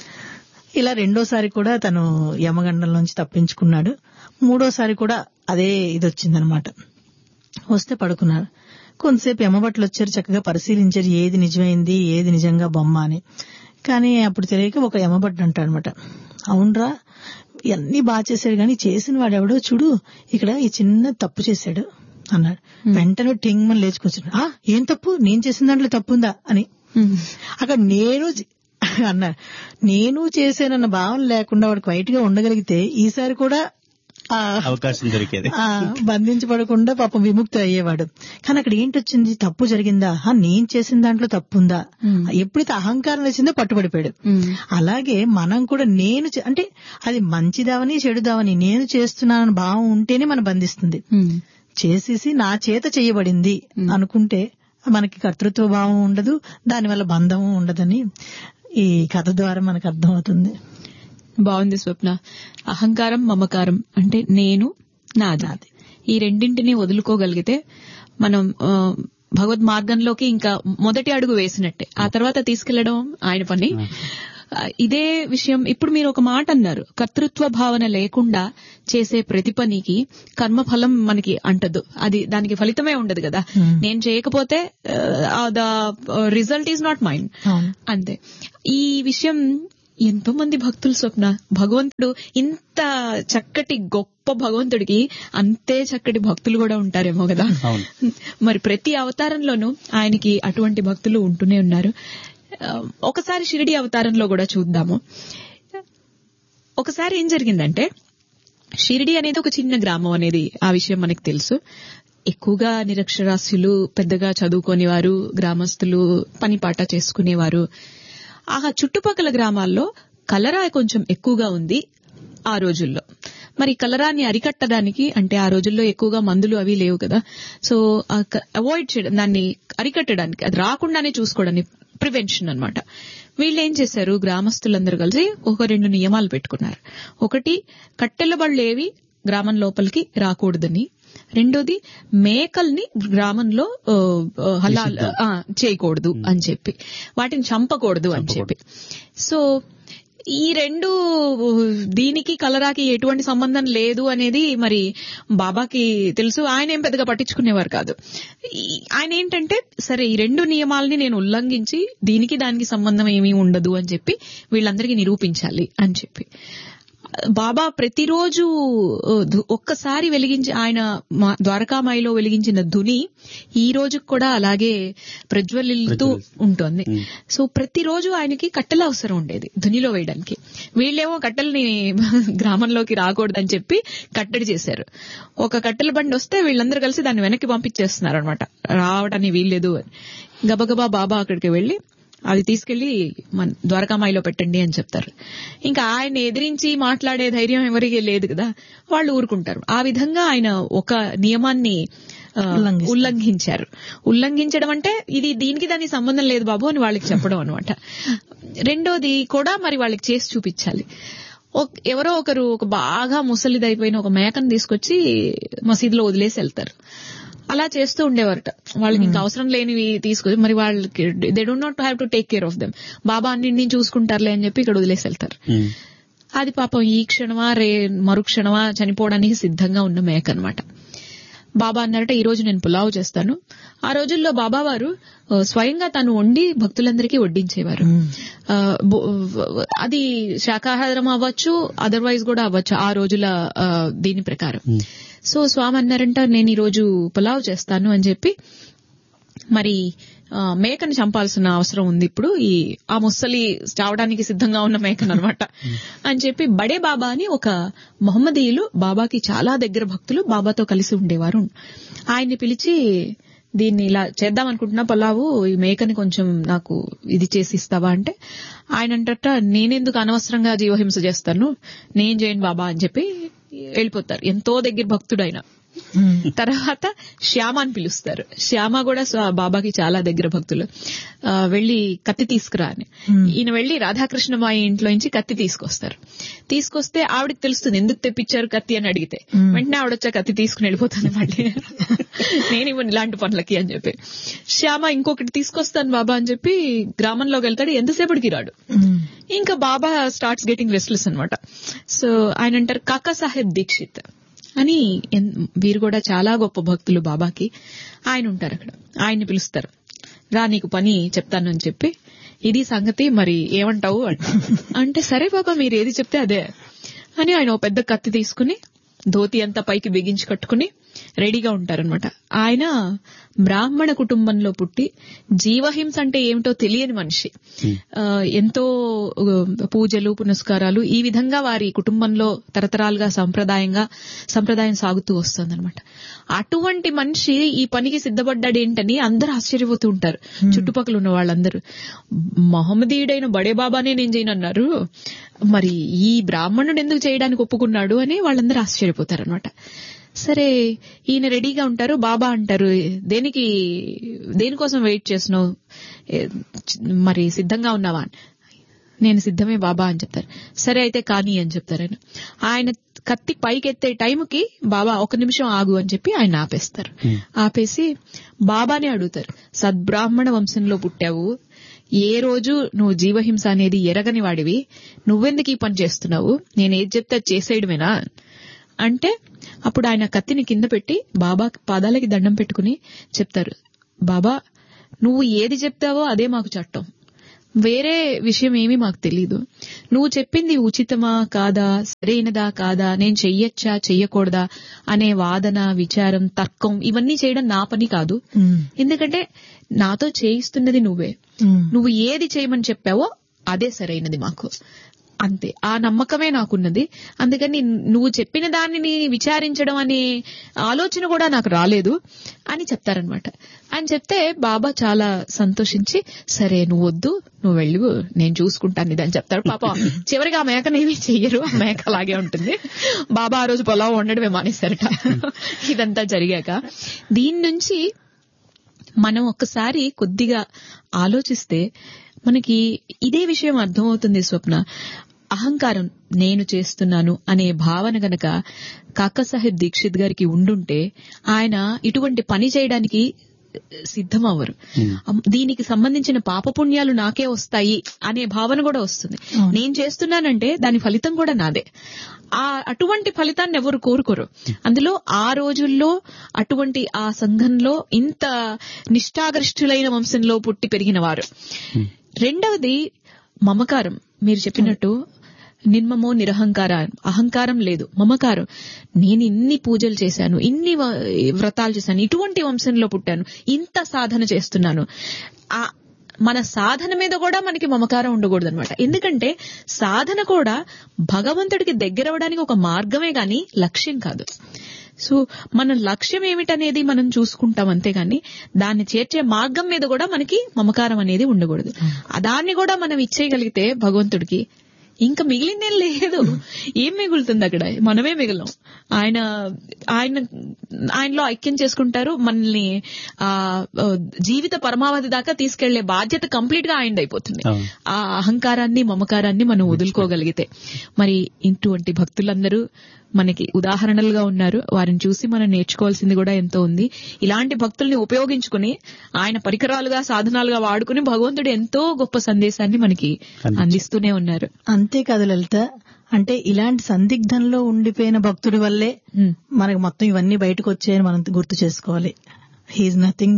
ఇలా రెండోసారి కూడా తను యమగండంలోంచి తప్పించుకున్నాడు మూడోసారి కూడా అదే ఇది వచ్చిందనమాట వస్తే పడుకున్నాడు కొంతసేపు యమబట్లు వచ్చారు చక్కగా పరిశీలించారు ఏది నిజమైంది ఏది నిజంగా బొమ్మ అని కానీ అప్పుడు తెలియక ఒక యమబడ్డు అంటాడు అనమాట అవునరా ఇవన్నీ బాగా చేశాడు కానీ చేసిన వాడు ఎవడో చూడు ఇక్కడ ఈ చిన్న తప్పు చేశాడు అన్నాడు వెంటనే టింగ్ మని లేచుకొచ్చాడు ఆ ఏం తప్పు నేను చేసిన దాంట్లో తప్పుందా అని అక్కడ నేను అన్నాడు నేను చేశానన్న భావన లేకుండా వాడికి వైట్ గా ఉండగలిగితే ఈసారి కూడా ఆ అవకాశం దొరికేది ఆ, బంధించబడకుండా పాపం విముక్తి అయ్యేవాడు కానీ అక్కడ ఏంటి వచ్చింది తప్పు జరిగిందా ఆ, నేను చేసిన దాంట్లో తప్పు ఉందా ఎప్పుడైతే అహంకారం వచ్చిందో పట్టుబడిపోయాడు అలాగే మనం కూడా నేను చే- అంటే అది మంచిదావని చెడుదావని నేను చేస్తున్నానని భావం ఉంటేనే మనం బంధిస్తుంది చేసేసి నా చేత చేయబడింది అనుకుంటే మనకి కర్తృత్వ భావం ఉండదు దానివల్ల బంధము ఉండదని ఈ కథ ద్వారా మనకు అర్థమవుతుంది బాగుంది స్వప్న అహంకారం మమకారం అంటే నేను నాది ఈ రెండింటిని వదులుకోగలిగితే మనం ఆ, భగవద్ మార్గంలోకి ఇంకా మొదటి అడుగు వేసినట్టే ఆ తర్వాత తీసుకెళ్లడం ఆయన పని ఆ, ఇదే విషయం ఇప్పుడు మీరు ఒక మాట అన్నారు కర్తృత్వ భావన లేకుండా చేసే ప్రతి పనికి కర్మఫలం మనకి అంటదు అది దానికి ఫలితమే ఉండదు కదా Hmm. నేను చేయకపోతే the result is not mind అవును అంతే ఈ విషయం ఎంతో మంది భక్తులు స్వప్న భగవంతుడు ఇంత చక్కటి గొప్ప భగవంతుడికి అంతే చక్కటి భక్తులు కూడా ఉంటారేమో కదా అవును. మరి ప్రతి అవతారంలోనూ ఆయనకి అటువంటి భక్తులు ఉంటూనే ఉన్నారు ఆ, ఒకసారి షిరిడి అవతారంలో కూడా చూద్దాము ఒకసారి ఏం జరిగిందంటే షిరిడి అనేది ఒక చిన్న గ్రామం అనేది ఆ విషయం మనకు తెలుసు ఎక్కువగా నిరక్షరాస్యులు పెద్దగా చదువుకోని వారు గ్రామస్తులు పని పాట చేసుకునేవారు ఆ చుట్టుపక్కల గ్రామాల్లో కలరా కొంచెం ఎక్కువగా ఉంది ఆ రోజుల్లో మరి కలరాని అరికట్టడానికి అంటే ఆ రోజుల్లో ఎక్కువగా మందులు అవి లేవు కదా సో అవాయిడ్ చేయడం దాన్ని అరికట్టడానికి అది రాకుండానే చూసుకోవడానికి ప్రివెన్షన్ అన్నమాట వీళ్ళు ఏం చేశారు గ్రామస్తులందరూ కలిసి ఒక రెండు నియమాలు పెట్టుకున్నారు ఒకటి కట్టెల బళ్ళు ఏవి గ్రామం లోపలికి రాకూడదని రెండోది మేకల్ని గ్రామంలో ఆ, ఆ, హలాల్ ఆ, చేయకూడదు అని చెప్పి వాటిని చంపకూడదు అని చెప్పి సో ఈ రెండు దీనికి కలరాకి ఎటువంటి సంబంధం లేదు అనేది మరి బాబాకి తెలుసు ఆయన ఏం పెద్దగా పట్టించుకునేవారు కాదు ఈ- ఆయన ఏంటంటే సరే ఈ రెండు నియమాలని నేను ఉల్లంఘించి దీనికి దానికి సంబంధం ఏమీ ఉండదు అని చెప్పి వీళ్ళందరికీ నిరూపించాలి అని చెప్పి బాబా ప్రతిరోజు ఆ, ధు- ఒక్కసారి వెలిగించి ఆయన మా- ద్వారకామాయిలో వెలిగించిన ధుని ఈ రోజు కూడా అలాగే ప్రజ్వలిల్లుతూ ఉంటుంది సో ప్రతిరోజు ఆయనకి కట్టెల అవసరం ఉండేది ధునిలో వేయడానికి వీళ్ళేమో కట్టెల్ని గ్రామంలోకి రాకూడదని చెప్పి కట్టడి చేశారు ఒక కట్టెల బండి వస్తే వీళ్ళందరూ కలిసి దాన్ని వెనక్కి పంపించేస్తున్నారు అనమాట రావడానికి వీల్లేదు అని గబగబా బాబా అక్కడికి వెళ్లి అది తీసుకెళ్లి మన ద్వారకామాయిలో పెట్టండి అని చెప్తారు ఇంకా ఆయన ఎదిరించి మాట్లాడే ధైర్యం ఎవరికి లేదు కదా వాళ్ళు ఊరుకుంటారు ఆ విధంగా ఆయన ఒక నియమాన్ని ఆ, ఉల్లంఘిస్తారు. ఉల్లంఘించారు ఉల్లంఘించడం అంటే ఇది దీనికి దానికి సంబంధం లేదు బాబు అని వాళ్ళకి చెప్పడం అనమాట రెండోది కూడా మరి వాళ్ళకి చేసి చూపించాలి ఒక- ఎవరో ఒకరు ఒక బాగా ముసలిదైపోయిన ఒక మేకను తీసుకొచ్చి మసీదులో వదిలేసి వెళ్తారు అలా చేస్తూ ఉండేవారట వాళ్ళకి ఇంకా అవసరం లేనివి తీసుకొచ్చి మరి వాళ్ళకి they don't not have to take care of them Baba అన్నింటినీ చూసుకుంటారులే అని చెప్పి ఇక్కడ వదిలేసి వెళ్తారు ఉమ్. అది పాపం ఈ క్షణమా రే మరుక్షణమా చనిపోవడానికి సిద్ధంగా ఉన్న మేక అన్నమాట బాబా అన్నారట ఈ రోజు నేను పులావ్ చేస్తాను ఆ రోజుల్లో బాబా వారు ఆ, స్వయంగా తను వండి భక్తులందరికీ వడ్డించేవారు ఆ, బో- అది శాకాహారం అవ్వచ్చు అదర్వైజ్ కూడా అవ్వచ్చు ఆ రోజుల ఆ, దీని ప్రకారం సో స్వామి అన్నారంట నేను ఈ రోజు పులావ్ చేస్తాను అని చెప్పి మరి ఆ, మేకను చంపాల్సిన అవసరం ఉంది ఇప్పుడు ఈ ఆ ముసలి చావడానికి సిద్ధంగా ఉన్న మేకను అనమాట అని చెప్పి బడే బాబా అని ఒక మొహమ్మదీయులు బాబాకి చాలా దగ్గర భక్తులు బాబాతో కలిసి ఉండేవారు ఆయన్ని పిలిచి దీన్ని ఇలా చేద్దాం అనుకుంటున్నా పలావు ఈ మేకని కొంచెం నాకు ఇది చేసి ఇస్తావా అంటే ఆయన అంటట నేనెందుకు అనవసరంగా జీవహింస చేస్తాను నేను చేయను బాబా అని చెప్పి వెళ్ళిపోతారు ఎంతో దగ్గర భక్తుడు ఆయన తర్వాత శ్యామ అని పిలుస్తారు శ్యామ కూడా స్వ- బాబాకి చాలా దగ్గర భక్తులు ఆ, వెళ్లి కత్తి తీసుకురా అని ఈయన వెళ్లి రాధాకృష్ణమాయి ఇంట్లో నుంచి కత్తి తీసుకొస్తారు తీసుకొస్తే ఆవిడకి తెలుస్తుంది ఎందుకు తెప్పించారు కత్తి అని అడిగితే వెంటనే ఆవిడ వచ్చా కత్తి తీసుకుని వెళ్ళిపోతాను మళ్ళీ నేను ఇవ్వను ఇలాంటి పనులకి అని చెప్పి శ్యామ ఇంకొకటి తీసుకొస్తాను బాబా అని చెప్పి గ్రామంలోకి వెళ్తాడు ఎంతసేపటికి రాడు ఇంకా బాబా స్టార్ట్స్ గెటింగ్ రెస్ట్లెస్ అనమాట సో ఆయన అంటారు కాకా సాహెబ్ దీక్షిత్ అని ఎన్- వీరు కూడా చాలా గొప్ప భక్తులు బాబాకి ఆయన ఉంటారు అక్కడ ఆయన్ని పిలుస్తారు రా నీకు పని చెప్తాను అని చెప్పి ఇది సంగతి మరి ఏమంటావు అంట. అంటే సరే బాబా మీరు ఏది చెప్తే అదే అని ఆయన ఓ పెద్ద కత్తి తీసుకుని ధోతి అంతా పైకి బిగించి కట్టుకుని రెడీగా ఉంటారనమాట ఆయన బ్రాహ్మణ కుటుంబంలో పుట్టి జీవహింస అంటే ఏమిటో తెలియని మనిషి ఆ, ఎంతో ఆ, పూజలు పునస్కారాలు ఈ విధంగా వారి కుటుంబంలో తరతరాలుగా సంప్రదాయంగా సంప్రదాయం సాగుతూ వస్తుందన్నమాట అటువంటి మనిషి ఈ పనికి సిద్ధపడ్డాడేంటని అందరూ ఆశ్చర్యపోతూ ఉంటారు చుట్టుపక్కల ఉన్న వాళ్ళందరూ మహమ్మదీయుడైన బడే బాబానే నేను చేయనన్నారు మరి ఈ బ్రాహ్మణుడు ఎందుకు చేయడానికి ఒప్పుకున్నాడు అని వాళ్ళందరూ ఆశ్చర్యపోతారనమాట సరే ఈయన రెడీగా ఉంటారు బాబా అంటారు దేనికి దేనికోసం వెయిట్ చేస్తున్నావు ఏ, మరి సిద్ధంగా ఉన్నావా అని నేను సిద్ధమే బాబా అని చెప్తారు సరే అయితే కానీ అని చెప్తారు ఆయన ఆయన కత్తి పైకెత్తే టైంకి బాబా ఒక నిమిషం ఆగు అని చెప్పి ఆయన ఆపేస్తారు ఆపేసి బాబానే అడుగుతారు సద్బ్రాహ్మణ వంశంలో పుట్టావు ఏ రోజు నువ్వు జీవహింస అనేది ఎరగని వాడివి నువ్వెందుకు ఈ పని చేస్తున్నావు నేను ఏది చెప్తే అది చేసేయడమేనా అంటే అప్పుడు ఆయన కత్తిని కింద పెట్టి బాబా పాదాలకి దండం పెట్టుకుని చెప్తారు బాబా నువ్వు ఏది చెప్తావో అదే మాకు చట్టం వేరే విషయం ఏమీ మాకు తెలీదు నువ్వు చెప్పింది ఉచితమా కాదా సరైనదా కాదా నేను చెయ్యొచ్చా చెయ్యకూడదా అనే వాదన విచారం తర్కం ఇవన్నీ చేయడం నా పని కాదు ఉమ్, ఎందుకంటే నాతో చేయిస్తున్నది నువ్వే ఉమ్, నువ్వు ఏది చేయమని చెప్పావో అదే సరైనది మాకు అంతే ఆ నమ్మకమే నాకున్నది అందుకని నువ్వు చెప్పిన దానిని విచారించడం అనే ఆలోచన కూడా నాకు రాలేదు అని చెప్తారనమాట అని చెప్తే బాబా చాలా సంతోషించి సరే నువ్వు వద్దు నువ్వు వెళ్ళి నేను చూసుకుంటాను ఇది అని చెప్తాడు పాప చివరిగా ఆ మేకనేమి చెయ్యరు ఆ మేక అలాగే ఉంటుంది బాబా ఆ రోజు పొలం వండడమే మానేశారట ఇదంతా జరిగాక దీని నుంచి మనం ఒక్కసారి కొద్దిగా ఆలోచిస్తే మనకి ఇదే విషయం అర్థమవుతుంది స్వప్న అహంకారం నేను చేస్తున్నాను అనే భావన గనక కాకాసాహెబ్ దీక్షిత్ గారికి ఉండుంటే ఆయన ఇటువంటి పని చేయడానికి సిద్ధమవ్వరు అమ్, దీనికి సంబంధించిన పాపపుణ్యాలు నాకే వస్తాయి అనే భావన కూడా వస్తుంది నేను చేస్తున్నానంటే దాని ఫలితం కూడా నాదే ఆ అటువంటి ఫలితాన్ని ఎవరు కోరుకోరు అందులో ఆ రోజుల్లో అటువంటి ఆ సంఘంలో ఇంత నిష్ఠాగరిష్ఠులైన వంశంలో పుట్టి పెరిగిన వారు రెండవది మమకారం మీరు చెప్పినట్టు నిర్మమో నిరహంకార అహంకారం లేదు మమకారం నేను ఇన్ని పూజలు చేశాను ఇన్ని వ- వ్రతాలు చేశాను ఇటువంటి వంశంలో పుట్టాను ఇంత సాధన చేస్తున్నాను ఆ మన సాధన మీద కూడా మనకి మమకారం ఉండకూడదు అనమాట ఎందుకంటే సాధన కూడా భగవంతుడికి దగ్గరవడానికి ఒక మార్గమే గాని లక్ష్యం కాదు సో మన లక్ష్యం ఏమిటనేది మనం చూసుకుంటాం అంతేగాని దాన్ని చేర్చే మార్గం మీద కూడా మనకి మమకారం అనేది ఉండకూడదు ఆ దాన్ని కూడా మనం ఇచ్చేయగలిగితే భగవంతుడికి ఇంకా మిగిలిందేం లేదు ఏం మిగులుతుంది అక్కడ మనమే మిగలం ఆయన ఆయన ఆయనలో ఐక్యం చేసుకుంటారు మనల్ని ఆ ఆ, జీవిత పరమావధి దాకా తీసుకెళ్లే బాధ్యత కంప్లీట్ గా ఆయన అయిపోతుంది అవును. ఆ అహంకారాన్ని మమకారాన్ని మనం వదులుకోగలిగితే మరి ఇటువంటి భక్తులందరూ మనకి ఉదాహరణలుగా ఉన్నారు వారిని చూసి మనం నేర్చుకోవాల్సింది కూడా ఎంతో ఉంది ఇలాంటి భక్తుల్ని ఉపయోగించుకుని ఆయన పరికరాలుగా సాధనాలుగా వాడుకుని భగవంతుడు ఎంతో గొప్ప సందేశాన్ని మనకి అందిస్తూనే ఉన్నారు అంతేకాదు లలిత అంటే ఇలాంటి సందిగ్ధంలో ఉండిపోయిన భక్తుడి వల్లే ఉమ్, మనకు మొత్తం ఇవన్నీ బయటకు వచ్చాయని మనం గుర్తు చేసుకోవాలి హీఈస్ నథింగ్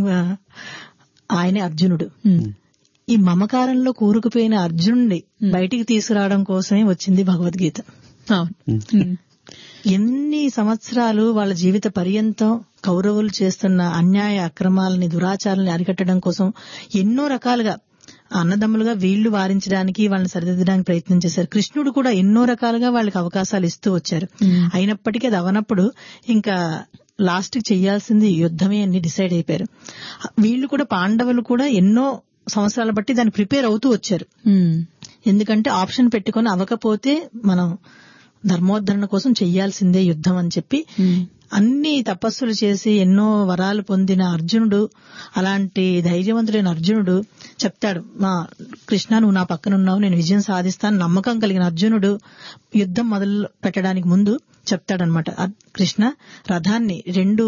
ఆయనే అర్జునుడు ఉమ్, ఈ మమకారంలో కూరుకుపోయిన అర్జునుడిని బయటికి తీసుకురావడం కోసమే వచ్చింది భగవద్గీత అవును ఉమ్, ఎన్ని సంవత్సరాలు వాళ్ళ జీవిత పర్యంతం కౌరవులు చేస్తున్న అన్యాయ అక్రమాలని దురాచారాలని అరికట్టడం కోసం ఎన్నో రకాలుగా అన్నదమ్ములుగా వీళ్లు వారించడానికి వాళ్ళని సరిదిద్దడానికి ప్రయత్నం చేశారు కృష్ణుడు కూడా ఎన్నో రకాలుగా వాళ్ళకి అవకాశాలు ఇస్తూ వచ్చారు అయినప్పటికీ అది అవనప్పుడు ఇంకా లాస్ట్ కి చేయాల్సింది యుద్ధమే అని డిసైడ్ అయిపోయారు వీళ్ళు కూడా పాండవులు కూడా ఎన్నో సంవత్సరాల బట్టి దాన్ని ప్రిపేర్ అవుతూ వచ్చారు ఉమ్, ఎందుకంటే ఆప్షన్ పెట్టుకొని అవ్వకపోతే మనం ధర్మోద్ధరణ కోసం చెయ్యాల్సిందే యుద్ధం అని చెప్పి ఉమ్, అన్ని తపస్సులు చేసి ఎన్నో వరాలు పొందిన అర్జునుడు అలాంటి ధైర్యవంతుడైన అర్జునుడు చెప్తాడు మా కృష్ణ నువ్వు నా పక్కన ఉన్నావు నేను విజయం సాధిస్తాను నమ్మకం కలిగిన అర్జునుడు యుద్ధం మొదలు పెట్టడానికి ముందు చెప్తాడనమాట "అర్- కృష్ణ రథాన్ని రెండు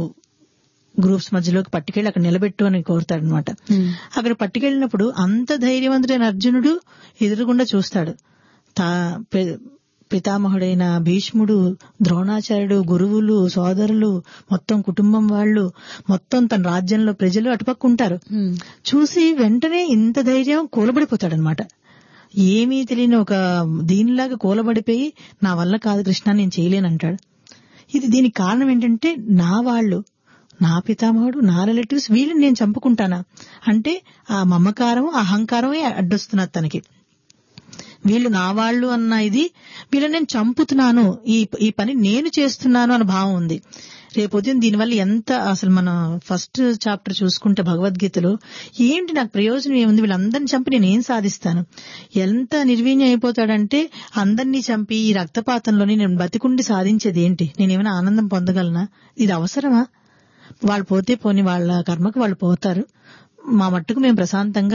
గ్రూప్స్ మధ్యలోకి పట్టుకెళ్లి అక్కడ నిలబెట్టు అని కోరుతాడనమాట ఉమ్, అక్కడ పట్టుకెళ్ళినప్పుడు అంత ధైర్యవంతుడైన అర్జునుడు ఎదురుగుండా చూస్తాడు తా పి- పితామహుడైన భీష్ముడు ద్రోణాచార్యుడు గురువులు సోదరులు మొత్తం కుటుంబం వాళ్ళు మొత్తం తన రాజ్యంలో ప్రజలు అటుపక్క ఉంటారు ఉమ్, చూసి వెంటనే ఇంత ధైర్యం కూలబడిపోతాడనమాట ఏమీ తెలియని ఒక దీనిలాగా కూలబడిపోయి నా వల్ల కాదు కృష్ణ నేను చేయలేనంటాడు ఇది దీనికి కారణం ఏంటంటే నా వాళ్ళు నా పితామహుడు నా రిలేటివ్స్ వీళ్ళని నేను చంపుకుంటానా అంటే ఆ మమకారం ఆ అహంకారమే అడ్డొస్తున్నది తనకి వీళ్ళు నా వాళ్ళు అన్న ఇది వీళ్ళని నేను చంపుతున్నాను ఈ ఈ పని నేను చేస్తున్నాను అన్న భావం ఉంది రేపొద్దున దీనివల్ల ఎంత అసలు మన ఫస్ట్ చాప్టర్ చూసుకుంటే భగవద్గీతలో ఏంటి నాకు ప్రయోజనం ఏముంది వీళ్ళందరిని చంపి నేను ఏం సాధిస్తాను ఎంత నిర్వీణ్యం అయిపోతాడంటే అందరినీ చంపి ఈ రక్తపాతంలోని నేను బతికుండి సాధించేది ఏంటి నేనేమైనా ఆనందం పొందగలనా ఇది అవసరమా వాళ్ళు పోతే పోని వాళ్ళ కర్మకు వాళ్ళు పోతారు మా మట్టుకు మేము ప్రశాంతంగా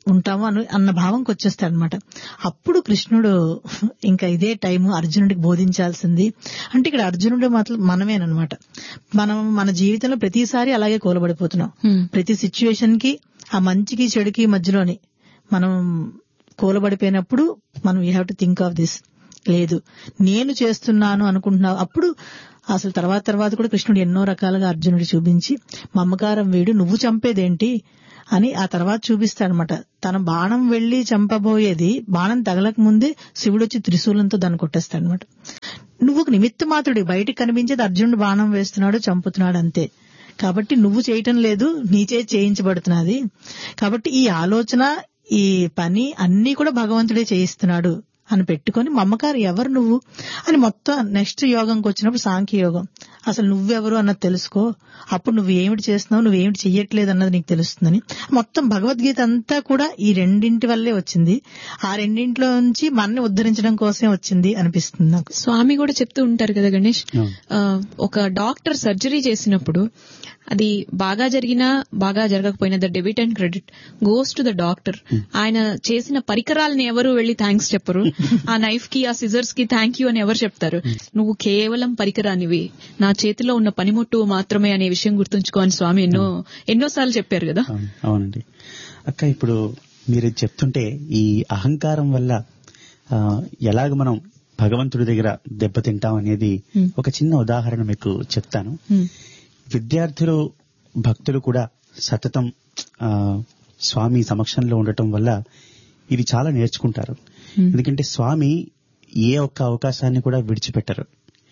ఉంటాము అను అన్న భావంకి వచ్చేస్తాడు అనమాట అప్పుడు కృష్ణుడు ఇంకా ఇదే టైం అర్జునుడికి బోధించాల్సింది అంటే ఇక్కడ అర్జునుడు మాత్రం మనమేనమాట మనం మన జీవితంలో ప్రతిసారి అలాగే కూలబడిపోతున్నాం Hmm. ప్రతి సిచ్యువేషన్ కి ఆ మంచికి చెడుకి మధ్యలోని మనం కూలబడిపోయినప్పుడు మనం you have to think of this లేదు నేను చేస్తున్నాను అనుకుంటున్నావు అప్పుడు అసలు తర్వాత తర్వాత కూడా కృష్ణుడు ఎన్నో రకాలుగా అర్జునుడు చూపించి మమ్మకారం వీడు నువ్వు చంపేదేంటి అని ఆ తర్వాత చూపిస్తాడనమాట తన బాణం వెళ్లి చంపబోయేది బాణం తగలక ముందే శివుడు వచ్చి త్రిశూలంతో దాన్ని కొట్టేస్తాడనమాట నువ్వు ఒక నిమిత్త మాత్రుడి బయటికి కనిపించేది అర్జునుడు బాణం వేస్తున్నాడు చంపుతున్నాడు అంతే కాబట్టి నువ్వు చేయటం లేదు నీచే చేయించబడుతున్నది కాబట్టి ఈ ఆలోచన ఈ పని అన్ని కూడా భగవంతుడే చేయిస్తున్నాడు అని పెట్టుకొని మమ్మకారు ఎవరు నువ్వు అని మొత్తం నెక్స్ట్ యోగంకి వచ్చినప్పుడు సాంఖ్య యోగం అసలు నువ్వెవరు అన్నది తెలుసుకో అప్పుడు నువ్వు ఏమిటి చేస్తున్నావు నువ్వు ఏమిటి చెయ్యట్లేదు అన్నది నీకు తెలుస్తుందని మొత్తం భగవద్గీత అంతా కూడా ఈ రెండింటి వల్లే వచ్చింది ఆ రెండింటిలో నుంచి మనని ఉద్ధరించడం కోసమే వచ్చింది అనిపిస్తుంది నాకు స్వామి కూడా చెప్తూ ఉంటారు కదా గణేష్ అవును. ఆ, ఒక డాక్టర్ సర్జరీ చేసినప్పుడు అది బాగా జరిగినా బాగా జరగకపోయినా the debit and credit goes to the doctor ఆయన చేసిన పరికరాలని ఎవరు వెళ్లి థ్యాంక్స్ చెప్పరు ఆ నైఫ్ కి ఆ సిజర్స్ కి థ్యాంక్ యూ అని ఎవరు చెప్తారు నువ్వు కేవలం పరికరానివి నా చేతిలో ఉన్న పనిముట్టు మాత్రమే అనే విషయం గుర్తుంచుకో అని స్వామి ఎన్నో ఎన్నోసార్లు చెప్పారు కదా అవును, అవునండి అక్క ఇప్పుడు మీరు ఇది చెప్తుంటే ఈ అహంకారం వల్ల ఆ, ఎలాగ మనం భగవంతుడి దగ్గర దెబ్బతింటాం అనేది Hmm. ఒక చిన్న ఉదాహరణ మీకు చెప్తాను Hmm. విద్యార్థులు భక్తులు కూడా సతతం ఆ, స్వామి సమక్షంలో ఉండటం వల్ల ఇది చాలా నేర్చుకుంటారు Hmm. ఎందుకంటే స్వామి ఏ ఒక్క అవకాశాన్ని కూడా విడిచిపెట్టరు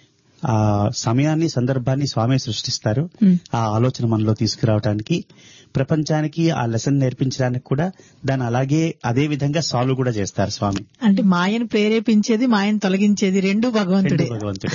ఆ సమయాన్ని సందర్భాన్ని స్వామి సృష్టిస్తారు Hmm. ఆ ఆలోచన మనలో తీసుకురావడానికి ప్రపంచానికి ఆ లెసన్ నేర్పించడానికి కూడా దాన్ని అలాగే అదే విధంగా సాల్వ్ కూడా చేస్తారు స్వామి అంటే మాయను ప్రేరేపించేది మాయను తొలగించేది రెండు భగవంతుడే రెండు భగవంతుడు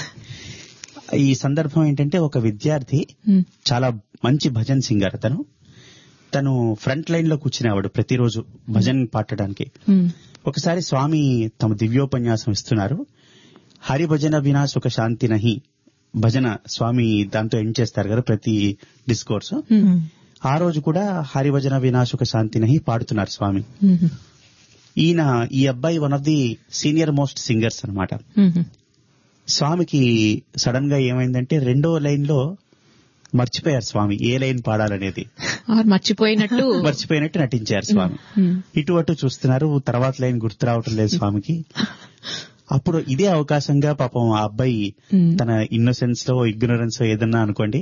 ఈ సందర్భం ఏంటంటే ఒక విద్యార్థి Hmm. చాలా మంచి భజన్ సింగర్ తను తను ఫ్రంట్ లైన్ లో కూర్చునేవాడు ప్రతిరోజు భజన్ పాడటానికి Hmm. ఒకసారి స్వామి తమ దివ్యోపన్యాసం ఇస్తున్నారు హరి భజన వినా సుఖ శాంతి నహి భజన స్వామి దాంతో ఎండ్ చేస్తారు కదా ప్రతి డిస్కోర్స్ Hmm. ఆ రోజు కూడా హరి భజన వినా సుఖ శాంతి నహి పాడుతున్నారు స్వామి Hmm. ఈయన ఈ అబ్బాయి one of the senior most singers అన్నమాట Hmm. స్వామికి సడన్ గా ఏమైందంటే రెండో లైన్ లో మర్చిపోయారు స్వామి ఏ లైన్ పాడాలనేది ఆర్ మర్చిపోయినట్టు మర్చిపోయినట్టు నటించారు స్వామి Hmm. ఇటు అటు చూస్తున్నారు తర్వాత లైన్ గుర్తు రావటం లేదు స్వామికి అప్పుడు ఇదే అవకాశంగా పాపం ఆ అబ్బాయి Hmm. తన ఇన్నోసెన్స్ లో ఇగ్నోరెన్స్ ఏదన్నా అనుకోండి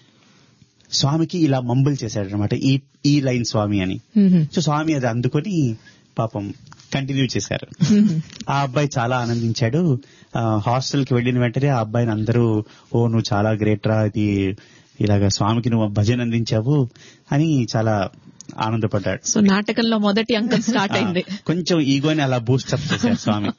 స్వామికి ఇలా మంబుల్ చేశాడు అనమాట ఈ ఈ లైన్ స్వామి అని Hmm. సో స్వామి అది అందుకొని పాపం కంటిన్యూ చేశారు Hmm. ఆ అబ్బాయి చాలా ఆనందించాడు హాస్టల్ కి వెళ్ళిన వెంటనే ఆ అబ్బాయిని అందరూ ఓ నువ్వు చాలా గ్రేట్ రా ఇది ఇలాగా స్వామికి నువ్వు భజన అందించావు అని చాలా ఆనందపడ్డాడు సో నాటకంలో మొదటి అంకం స్టార్ట్ అయింది ఆ, కొంచెం ఈగోని అలా బూస్ట్ అప్ చేశారు స్వామి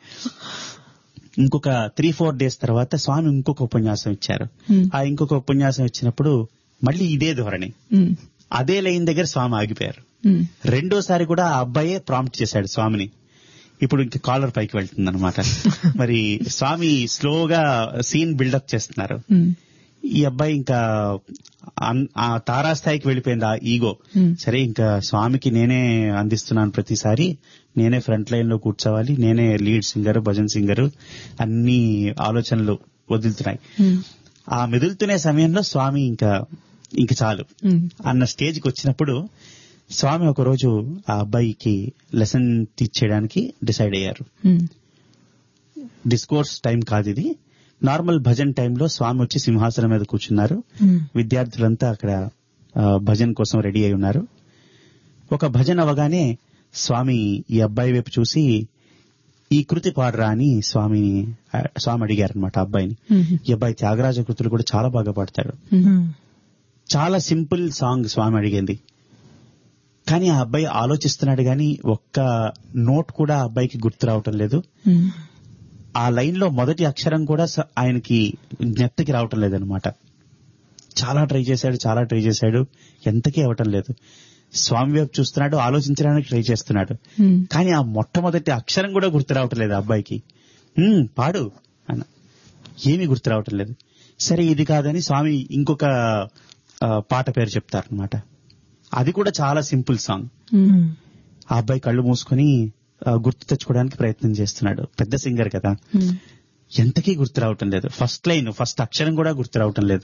ఇంకొక త్రీ ఫోర్ డేస్ తర్వాత స్వామి ఇంకొక ఉపన్యాసం ఇచ్చారు Hmm. ఆ ఇంకొక ఉపన్యాసం ఇచ్చినప్పుడు మళ్ళీ ఇదే ధోరణి Hmm. అదే లైన్ దగ్గర స్వామి ఆగిపోయారు Hmm. రెండోసారి కూడా ఆ అబ్బాయే ప్రాంప్ట్ చేశాడు స్వామిని ఇప్పుడు ఇంక కాలర్ పైకి వెళ్తుంది మరి స్వామి స్లోగా సీన్ బిల్డప్ చేస్తున్నారు Hmm. ఈ అబ్బాయి ఇంకా అన్- ఆ తారాస్థాయికి వెళ్ళిపోయింది ఆ ఈగో Hmm. సరే ఇంకా స్వామికి నేనే అందిస్తున్నాను ప్రతిసారి నేనే ఫ్రంట్ లైన్ లో కూర్చోవాలి నేనే లీడ్ సింగర్ భజన్ సింగర్ అన్ని ఆలోచనలు వదులుతున్నాయి Hmm. ఆ మెదులుతునే సమయంలో స్వామి ఇంకా ఇంక చాలు Hmm. అన్న స్టేజ్కి వచ్చినప్పుడు స్వామి ఒకరోజు ఆ అబ్బాయికి లెసన్ తీర్చేయడానికి డిసైడ్ అయ్యారు Hmm. డిస్కోర్స్ టైం కాదు ఇది నార్మల్ భజన్ టైంలో స్వామి వచ్చి సింహాసనం మీద కూర్చున్నారు Hmm. విద్యార్థులంతా అక్కడ ఆ, భజన్ కోసం రెడీ అయి ఉన్నారు ఒక భజన్ అవగానే స్వామి ఈ అబ్బాయి వైపు చూసి ఈ కృతి పాడరా అని స్వామి ఆ, స్వామి అడిగారనమాట అబ్బాయిని Hmm. ఈ అబ్బాయి త్యాగరాజ కృతులు కూడా చాలా బాగా పాడతాడు Hmm. చాలా సింపుల్ సాంగ్ స్వామి అడిగింది కానీ ఆ అబ్బాయి ఆలోచిస్తున్నాడు కానీ ఒక్క నోట్ కూడా ఆ అబ్బాయికి గుర్తు రావటం లేదు Hmm. ఆ లైన్ లో మొదటి అక్షరం కూడా స- ఆయనకి జ్ఞప్తికి రావటం లేదనమాట చాలా ట్రై చేశాడు చాలా ట్రై చేశాడు ఎంతకీ అవ్వటం లేదు స్వామి వైపు చూస్తున్నాడు ఆలోచించడానికి ట్రై చేస్తున్నాడు Hmm. కానీ ఆ మొట్టమొదటి అక్షరం కూడా గుర్తు రావటం లేదు ఆ అబ్బాయికి "హ్మ్, పాడు అన్న ఏమీ గుర్తు రావటం లేదు సరే ఇది కాదని స్వామి ఇంకొక ఆ, పాట పేరు చెప్తారనమాట అది కూడా చాలా సింపుల్ సాంగ్ Hmm. ఆ అబ్బాయి కళ్ళు మూసుకొని ఆ, గుర్తు తెచ్చుకోవడానికి ప్రయత్నం చేస్తున్నాడు పెద్ద సింగర్ కదా ఉమ్, ఎంతకీ గుర్తు రావటం లేదు ఫస్ట్ లైన్ ఫస్ట్ అక్షరం కూడా గుర్తు రావటం లేదు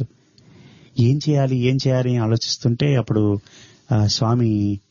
ఏం చేయాలి ఏం చేయాలి అని ఆలోచిస్తుంటే అప్పుడు ఆ, స్వామి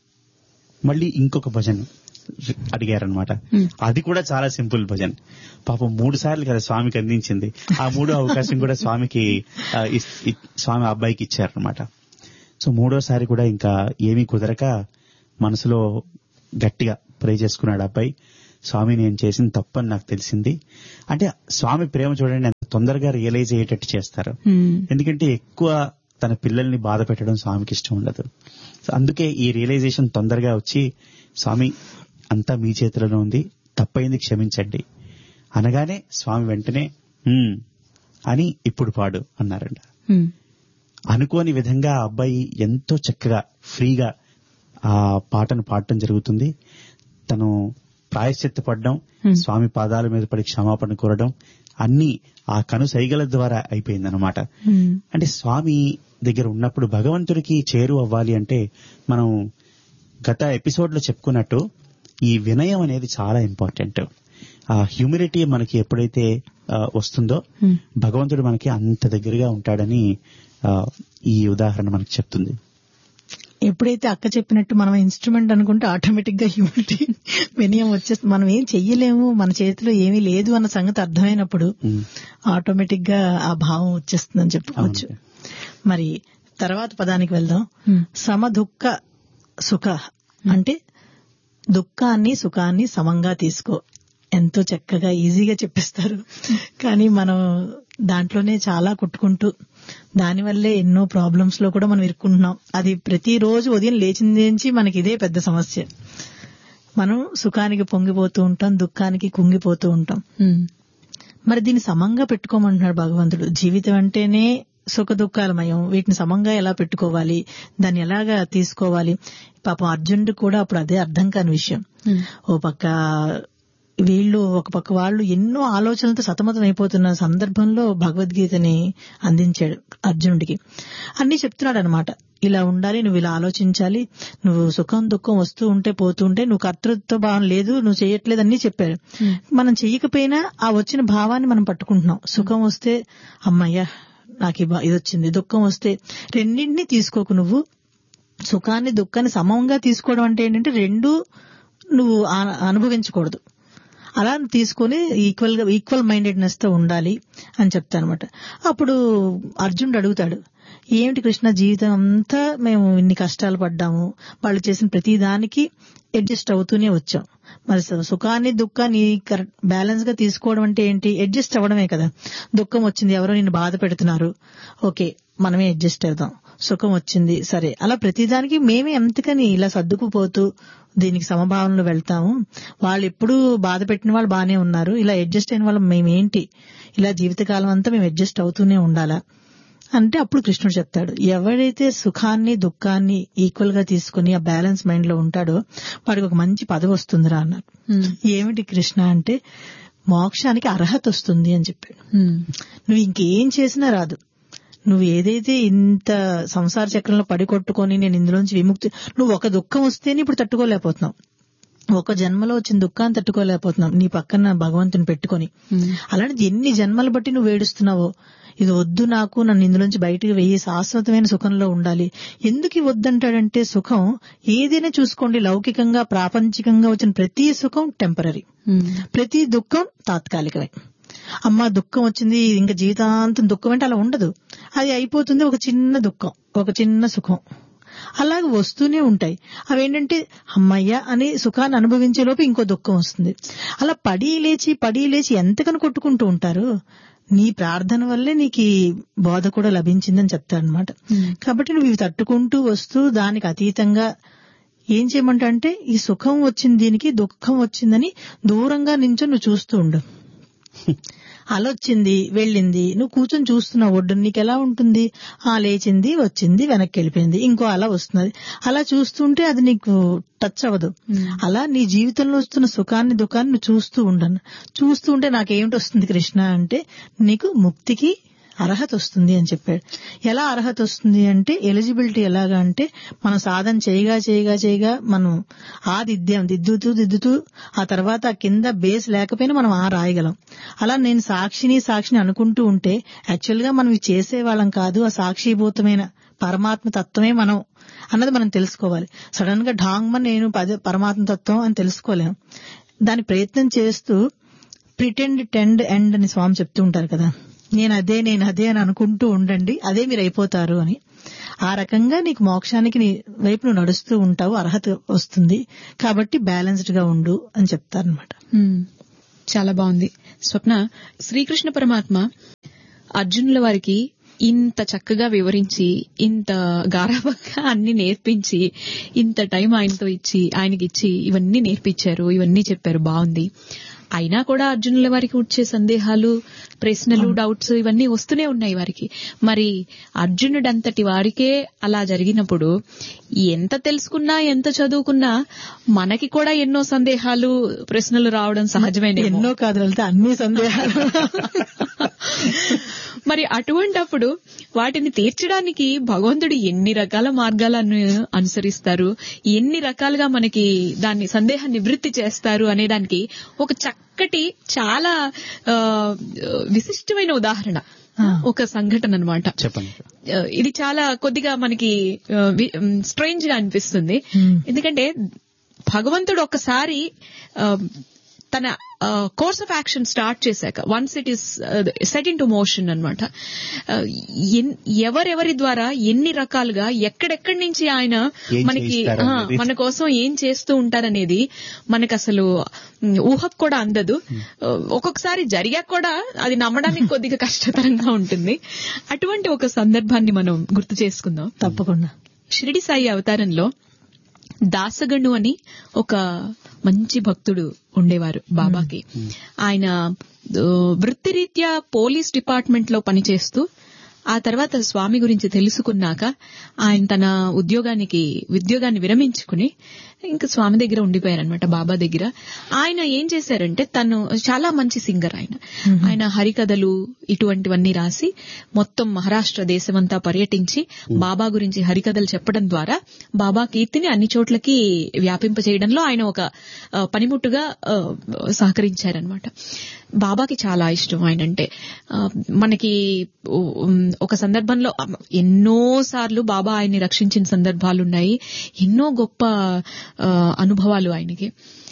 మళ్ళీ ఇంకొక భజన్ అడిగారనమాట Hmm. అది కూడా చాలా సింపుల్ భజన్ పాపం మూడు సార్లు కదా స్వామికి అందించింది ఆ మూడో అవకాశం కూడా స్వామికి ఆ, ఇస్- ఇ- స్వామి ఆ అబ్బాయికి ఇచ్చారనమాట సో మూడోసారి కూడా ఇంకా ఏమీ కుదరక మనసులో గట్టిగా ప్రే చేసుకున్నాడు ఆ అబ్బాయి స్వామి నేను చేసిన తప్పని నాకు తెలిసింది అంటే స్వామి ప్రేమ చూడండి ఎంత తొందరగా రియలైజ్ అయ్యేటట్టు చేస్తారు ఉమ్, ఎందుకంటే ఎక్కువ తన పిల్లల్ని బాధ పెట్టడం స్వామికి ఇష్టం ఉండదు సో అందుకే ఈ రియలైజేషన్ తొందరగా వచ్చి స్వామి అంతా మీ చేతిలోనే ఉంది తప్పైంది క్షమించండి అనగానే స్వామి వెంటనే "హ్మ్" అని ఇప్పుడు పాడు అన్నారంట ఉమ్, అనుకోని విధంగా ఆ అబ్బాయి ఎంతో చక్కగా ఫ్రీగా ఆ పాటను పాడటం జరుగుతుంది తను ప్రాయశ్చిత్త పడడం Hmm. స్వామి పాదాల మీద పడి క్షమాపణ కోరడం అన్ని ఆ కను సైగల ద్వారా అయిపోయిందన్నమాట ఉమ్, అంటే స్వామి దగ్గర ఉన్నప్పుడు భగవంతుడికి చేరు అవ్వాలి అంటే మనం గత ఎపిసోడ్ లో చెప్పుకున్నట్టు ఈ వినయం అనేది చాలా ఇంపార్టెంట్ ఆ హ్యూమిలిటీ మనకి ఎప్పుడైతే ఆ, వస్తుందో ఉమ్. భగవంతుడు మనకి అంత దగ్గరగా ఉంటాడని ఆ, ఈ ఉదాహరణ మనకి చెప్తుంది ఎప్పుడైతే అక్క చెప్పినట్టు మనం ఇన్స్ట్రుమెంట్ అనుకుంటే ఆటోమేటిక్ గా హ్యూమిలిటీ వినయం వచ్చేస్తుంది మనం ఏం చెయ్యలేము మన చేతిలో ఏమీ లేదు అన్న సంగతి అర్థమైనప్పుడు ఉమ్. ఆటోమేటిక్ గా ఆ భావం వచ్చేస్తుందని చెప్పుకోవచ్చు అవును. మరి తర్వాత పదానికి వెళ్దాం ఉమ్. సమదుఃఖ సుఖ అంటే దుఃఖాన్ని సుఖాన్ని సమంగా తీసుకో ఎంతో చక్కగా ఈజీగా చెప్పిస్తారు కానీ మనం దాంట్లోనే చాలా కొట్టుకుంటూ దానివల్లే ఎన్నో ప్రాబ్లమ్స్ లో కూడా మనం ఇరుక్కుంటున్నాం అది ప్రతిరోజు ఉదయం లేచింది నుంచి మనకి ఇదే పెద్ద సమస్య మనం సుఖానికి పొంగిపోతూ ఉంటాం దుఃఖానికి కుంగిపోతూ ఉంటాం ఉమ్, మరి దీన్ని సమంగా పెట్టుకోమంటున్నాడు భగవంతుడు జీవితం అంటేనే సుఖ దుఃఖాలమయం వీటిని సమంగా ఎలా పెట్టుకోవాలి దాన్ని ఎలాగా తీసుకోవాలి పాపం అర్జునుడు కూడా అప్పుడు అదే అర్థం కాని విషయం ఉమ్, ఓ పక్క వీళ్ళు ఒక పక్క వాళ్ళు ఎన్నో ఆలోచనలతో సతమతం అయిపోతున్న సందర్భంలో భగవద్గీతని అందించాడు అర్జునుడికి అన్ని చెప్తున్నాడు అనమాట ఇలా ఉండాలి నువ్వు ఇలా ఆలోచించాలి నువ్వు సుఖం దుఃఖం వస్తూ ఉంటే పోతూ ఉంటే నువ్వు కర్తృత్వ భావం లేదు నువ్వు చేయట్లేదు అన్ని చెప్పాడు మనం చెయ్యకపోయినా ఆ వచ్చిన భావాన్ని మనం పట్టుకుంటున్నాం సుఖం వస్తే అమ్మయ్యా నాకు ఈ బా- ఇది వచ్చింది దుఃఖం వస్తే రెండింటినీ తీసుకోకు నువ్వు సుఖాన్ని దుఃఖాన్ని సమంగా తీసుకోవడం అంటే ఏంటంటే రెండు నువ్వు ఆ- అనుభవించకూడదు అలా తీసుకొని ఈక్వల్ గా ఈక్వల్ మైండెడ్నెస్ తో ఉండాలి అని చెప్తా అనమాట అప్పుడు అర్జునుడు అడుగుతాడు ఏమిటి కృష్ణ జీవితం అంతా మేము ఇన్ని కష్టాలు పడ్డాము వాళ్ళు చేసిన ప్రతి దానికి అడ్జస్ట్ అవుతూనే వచ్చాం మరి సు- సుఖాన్ని దుఃఖాన్ని కరెక్ట్ బ్యాలెన్స్ గా తీసుకోవడం అంటే ఏంటి అడ్జస్ట్ అవ్వడమే కదా దుఃఖం వచ్చింది ఎవరో నిన్ను బాధ పెడుతున్నారు ఓకే మనమే అడ్జస్ట్ అవుదాం సుఖం వచ్చింది సరే అలా ప్రతిదానికి మేమే ఎంతకని ఇలా సర్దుకుపోతూ దీనికి సమభావంలో వెళ్తాము వాళ్ళు ఎప్పుడు బాధ పెట్టిన వాళ్ళు బానే ఉన్నారు ఇలా అడ్జస్ట్ అయిన వాళ్ళు మేమేంటి ఇలా జీవితకాలం అంతా మేము అడ్జస్ట్ అవుతూనే ఉండాలా అంటే అప్పుడు కృష్ణుడు చెప్తాడు ఎవరైతే సుఖాన్ని దుఃఖాన్ని ఈక్వల్ గా తీసుకుని ఆ బ్యాలెన్స్ మైండ్ లో ఉంటాడో వాడికి ఒక మంచి పదవి వస్తుందిరా అన్నారు ఉమ్, ఏమిటి కృష్ణ అంటే మోక్షానికి అర్హత వస్తుంది అని చెప్పాడు ఉమ్, నువ్వు ఇంకేం చేసినా రాదు నువ్వు ఏదైతే ఇంత సంసార చక్రంలో పడి కొట్టుకొని నేను ఇందులోంచి విముక్తి నువ్వు ఒక దుఃఖం వస్తేనే ఇప్పుడు తట్టుకోలేకపోతున్నావు ఒక జన్మలో వచ్చిన దుఃఖాన్ని తట్టుకోలేకపోతున్నావు నీ పక్కన భగవంతుని పెట్టుకొని ఉమ్. అలాంటిది ఎన్ని జన్మలు బట్టి నువ్వు ఏడుస్తున్నావో ఇది వద్దు నాకు నన్ను ఇందులోంచి బయటికి వెయ్యి శాశ్వతమైన సుఖంలో ఉండాలి ఎందుకు ఈ వద్దంటాడంటే సుఖం ఏదైనా చూసుకోండి లౌకికంగా ప్రాపంచికంగా వచ్చిన ప్రతి సుఖం టెంపరీ ఉమ్, ప్రతి దుఃఖం తాత్కాలికమే అమ్మ దుఃఖం వచ్చింది ఇంకా జీవితాంతం దుఃఖం అంటే అలా ఉండదు అది అయిపోతుంది ఒక చిన్న దుఃఖం ఒక చిన్న సుఖం అలాగే వస్తూనే ఉంటాయి అవేంటంటే అమ్మయ్య అని సుఖాన్ని అనుభవించే లోపు ఇంకో దుఃఖం వస్తుంది అలా పడి లేచి పడి లేచి ఎంతకని కొట్టుకుంటూ ఉంటారు నీ ప్రార్థన వల్లే నీకు ఈ బోధ కూడా లభించిందని చెప్తాడనమాట కాబట్టి నువ్వు ఇవి తట్టుకుంటూ వస్తూ దానికి అతీతంగా ఏం చేయమంటా అంటే ఈ సుఖం వచ్చింది దీనికి దుఃఖం వచ్చిందని దూరంగా నించొని నువ్వు చూస్తూ ఉండు అలొచ్చింది వెళ్ళింది నువ్వు కూర్చొని చూస్తున్నావు ఒడ్డు నీకు ఎలా ఉంటుంది ఆ లేచింది వచ్చింది వెనక్కి వెళ్ళిపోయింది ఇంకో అలా వస్తున్నది అలా చూస్తుంటే అది నీకు టచ్ అవ్వదు అలా నీ జీవితంలో వస్తున్న సుఖాన్ని దుఃఖాన్ని నువ్వు చూస్తూ ఉండను చూస్తూ ఉంటే నాకేమిటి వస్తుంది కృష్ణ అంటే నీకు ముక్తికి అర్హత వస్తుంది అని చెప్పాడు ఎలా అర్హత వస్తుంది అంటే ఎలిజిబిలిటీ ఎలాగా అంటే మనం సాధన చేయగా చేయగా చేయగా మనం ఆ దిద్దాం దిద్దుతూ దిద్దుతూ ఆ తర్వాత ఆ కింద బేస్ లేకపోయినా మనం ఆ రాయగలం అలా నేను సాక్షిని సాక్షిని అనుకుంటూ ఉంటే యాక్చువల్ గా మనం ఇవి చేసేవాళ్ళం కాదు ఆ సాక్షిభూతమైన పరమాత్మ తత్వమే మనం అన్నది మనం తెలుసుకోవాలి సడన్ గా ఢాంగ్మన్ నేను పద- పరమాత్మ తత్వం అని తెలుసుకోలేము దాని ప్రయత్నం చేస్తూ ప్రిటెండ్ టెండ్ ఎండ్ అని స్వామి చెప్తూ ఉంటారు కదా నేను అదే నేను అదే అని అనుకుంటూ ఉండండి అదే మీరు అయిపోతారు అని ఆ రకంగా నీకు మోక్షానికి నీ వైపు నువ్వు నడుస్తూ ఉంటావు అర్హత వస్తుంది కాబట్టి బ్యాలెన్స్డ్ గా ఉండు అని చెప్తారనమాట మ్మ్. చాలా బాగుంది స్వప్న శ్రీకృష్ణ పరమాత్మ అర్జునుల వారికి ఇంత చక్కగా వివరించి ఇంత గారాబంగా అన్ని నేర్పించి ఇంత టైం ఆయనతో ఇచ్చి ఆయనకి ఇచ్చి ఇవన్నీ నేర్పించారు ఇవన్నీ చెప్పారు బాగుంది అయినా కూడా అర్జునుల వారికి వచ్చే సందేహాలు ప్రశ్నలు డౌట్స్ ఇవన్నీ వస్తూనే ఉన్నాయి వారికి మరి అర్జునుడంతటి వారికే అలా జరిగినప్పుడు ఎంత తెలుసుకున్నా ఎంత చదువుకున్నా మనకి కూడా ఎన్నో సందేహాలు ప్రశ్నలు రావడం సహజమైన ఎన్నో కాదు లలిత అన్ని సందేహాలు మరి అటువంటప్పుడు వాటిని తీర్చడానికి భగవంతుడు ఎన్ని రకాల మార్గాలను అనుసరిస్తారు ఎన్ని రకాలుగా మనకి దాన్ని సందేహ నివృత్తి చేస్తారు అనే దానికి ఒక చక్కటి చాలా ఆ, విశిష్టమైన ఉదాహరణ ఒక సంఘటన అన్నమాట చెప్పండి ఆ, ఇది చాలా కొద్దిగా మనకి స్ట్రేంజ్ గా అనిపిస్తుంది Hmm. ఎందుకంటే భగవంతుడు ఒకసారి ఆ, తన కోర్స్ ఆఫ్ యాక్షన్ స్టార్ట్ చేశాక once it is set into motion అనమాట ఎవరెవరి ద్వారా ఎన్ని రకాలుగా ఎక్కడెక్కడి నుంచి ఆయన ఏం మనకి చేయిస్తారు ఆ, అనేది. మన కోసం ఏం చేస్తూ ఉంటారనేది మనకు అసలు ఉమ్, ఊహకు కూడా అందదు ఒక్కొక్కసారి జరిగాక కూడా అది నమ్మడానికి కొద్దిగా కష్టతరంగా ఉంటుంది అటువంటి ఒక సందర్భాన్ని మనం గుర్తు చేసుకుందాం తప్పకుండా షిరిడి సాయి అవతారంలో దాసగండు అని ఒక మంచి భక్తుడు ఉండేవారు బాబాకి ఆయన ఆ, వృత్తిరీత్యా పోలీస్ డిపార్ట్మెంట్ లో పనిచేస్తూ ఆ తర్వాత స్వామి గురించి తెలుసుకున్నాక ఆయన తన ఉద్యోగానికి ఉద్యోగాన్ని విరమించుకుని ఇంకా స్వామి దగ్గర ఉండిపోయారనమాట బాబా దగ్గర ఆయన ఏం చేశారంటే తను చాలా మంచి సింగర్ ఆయన ఆయన హరికథలు ఇటువంటివన్నీ రాసి మొత్తం మహారాష్ట్ర దేశమంతా పర్యటించి బాబా గురించి హరికథలు చెప్పడం ద్వారా బాబా కీర్తిని అన్ని చోట్లకి వ్యాపింపజేయడంలో ఆయన ఒక ఆ, పనిముట్టుగా ఆ, సహకరించారనమాట బాబాకి చాలా ఇష్టం ఆయన అంటే ఆ, మనకి ఉమ్, ఒక సందర్భంలో ఎన్నో సార్లు బాబా ఆయన్ని రక్షించిన సందర్భాలు ఉన్నాయి ఎన్నో గొప్ప ఆ, అనుభవాలు ఆయనకి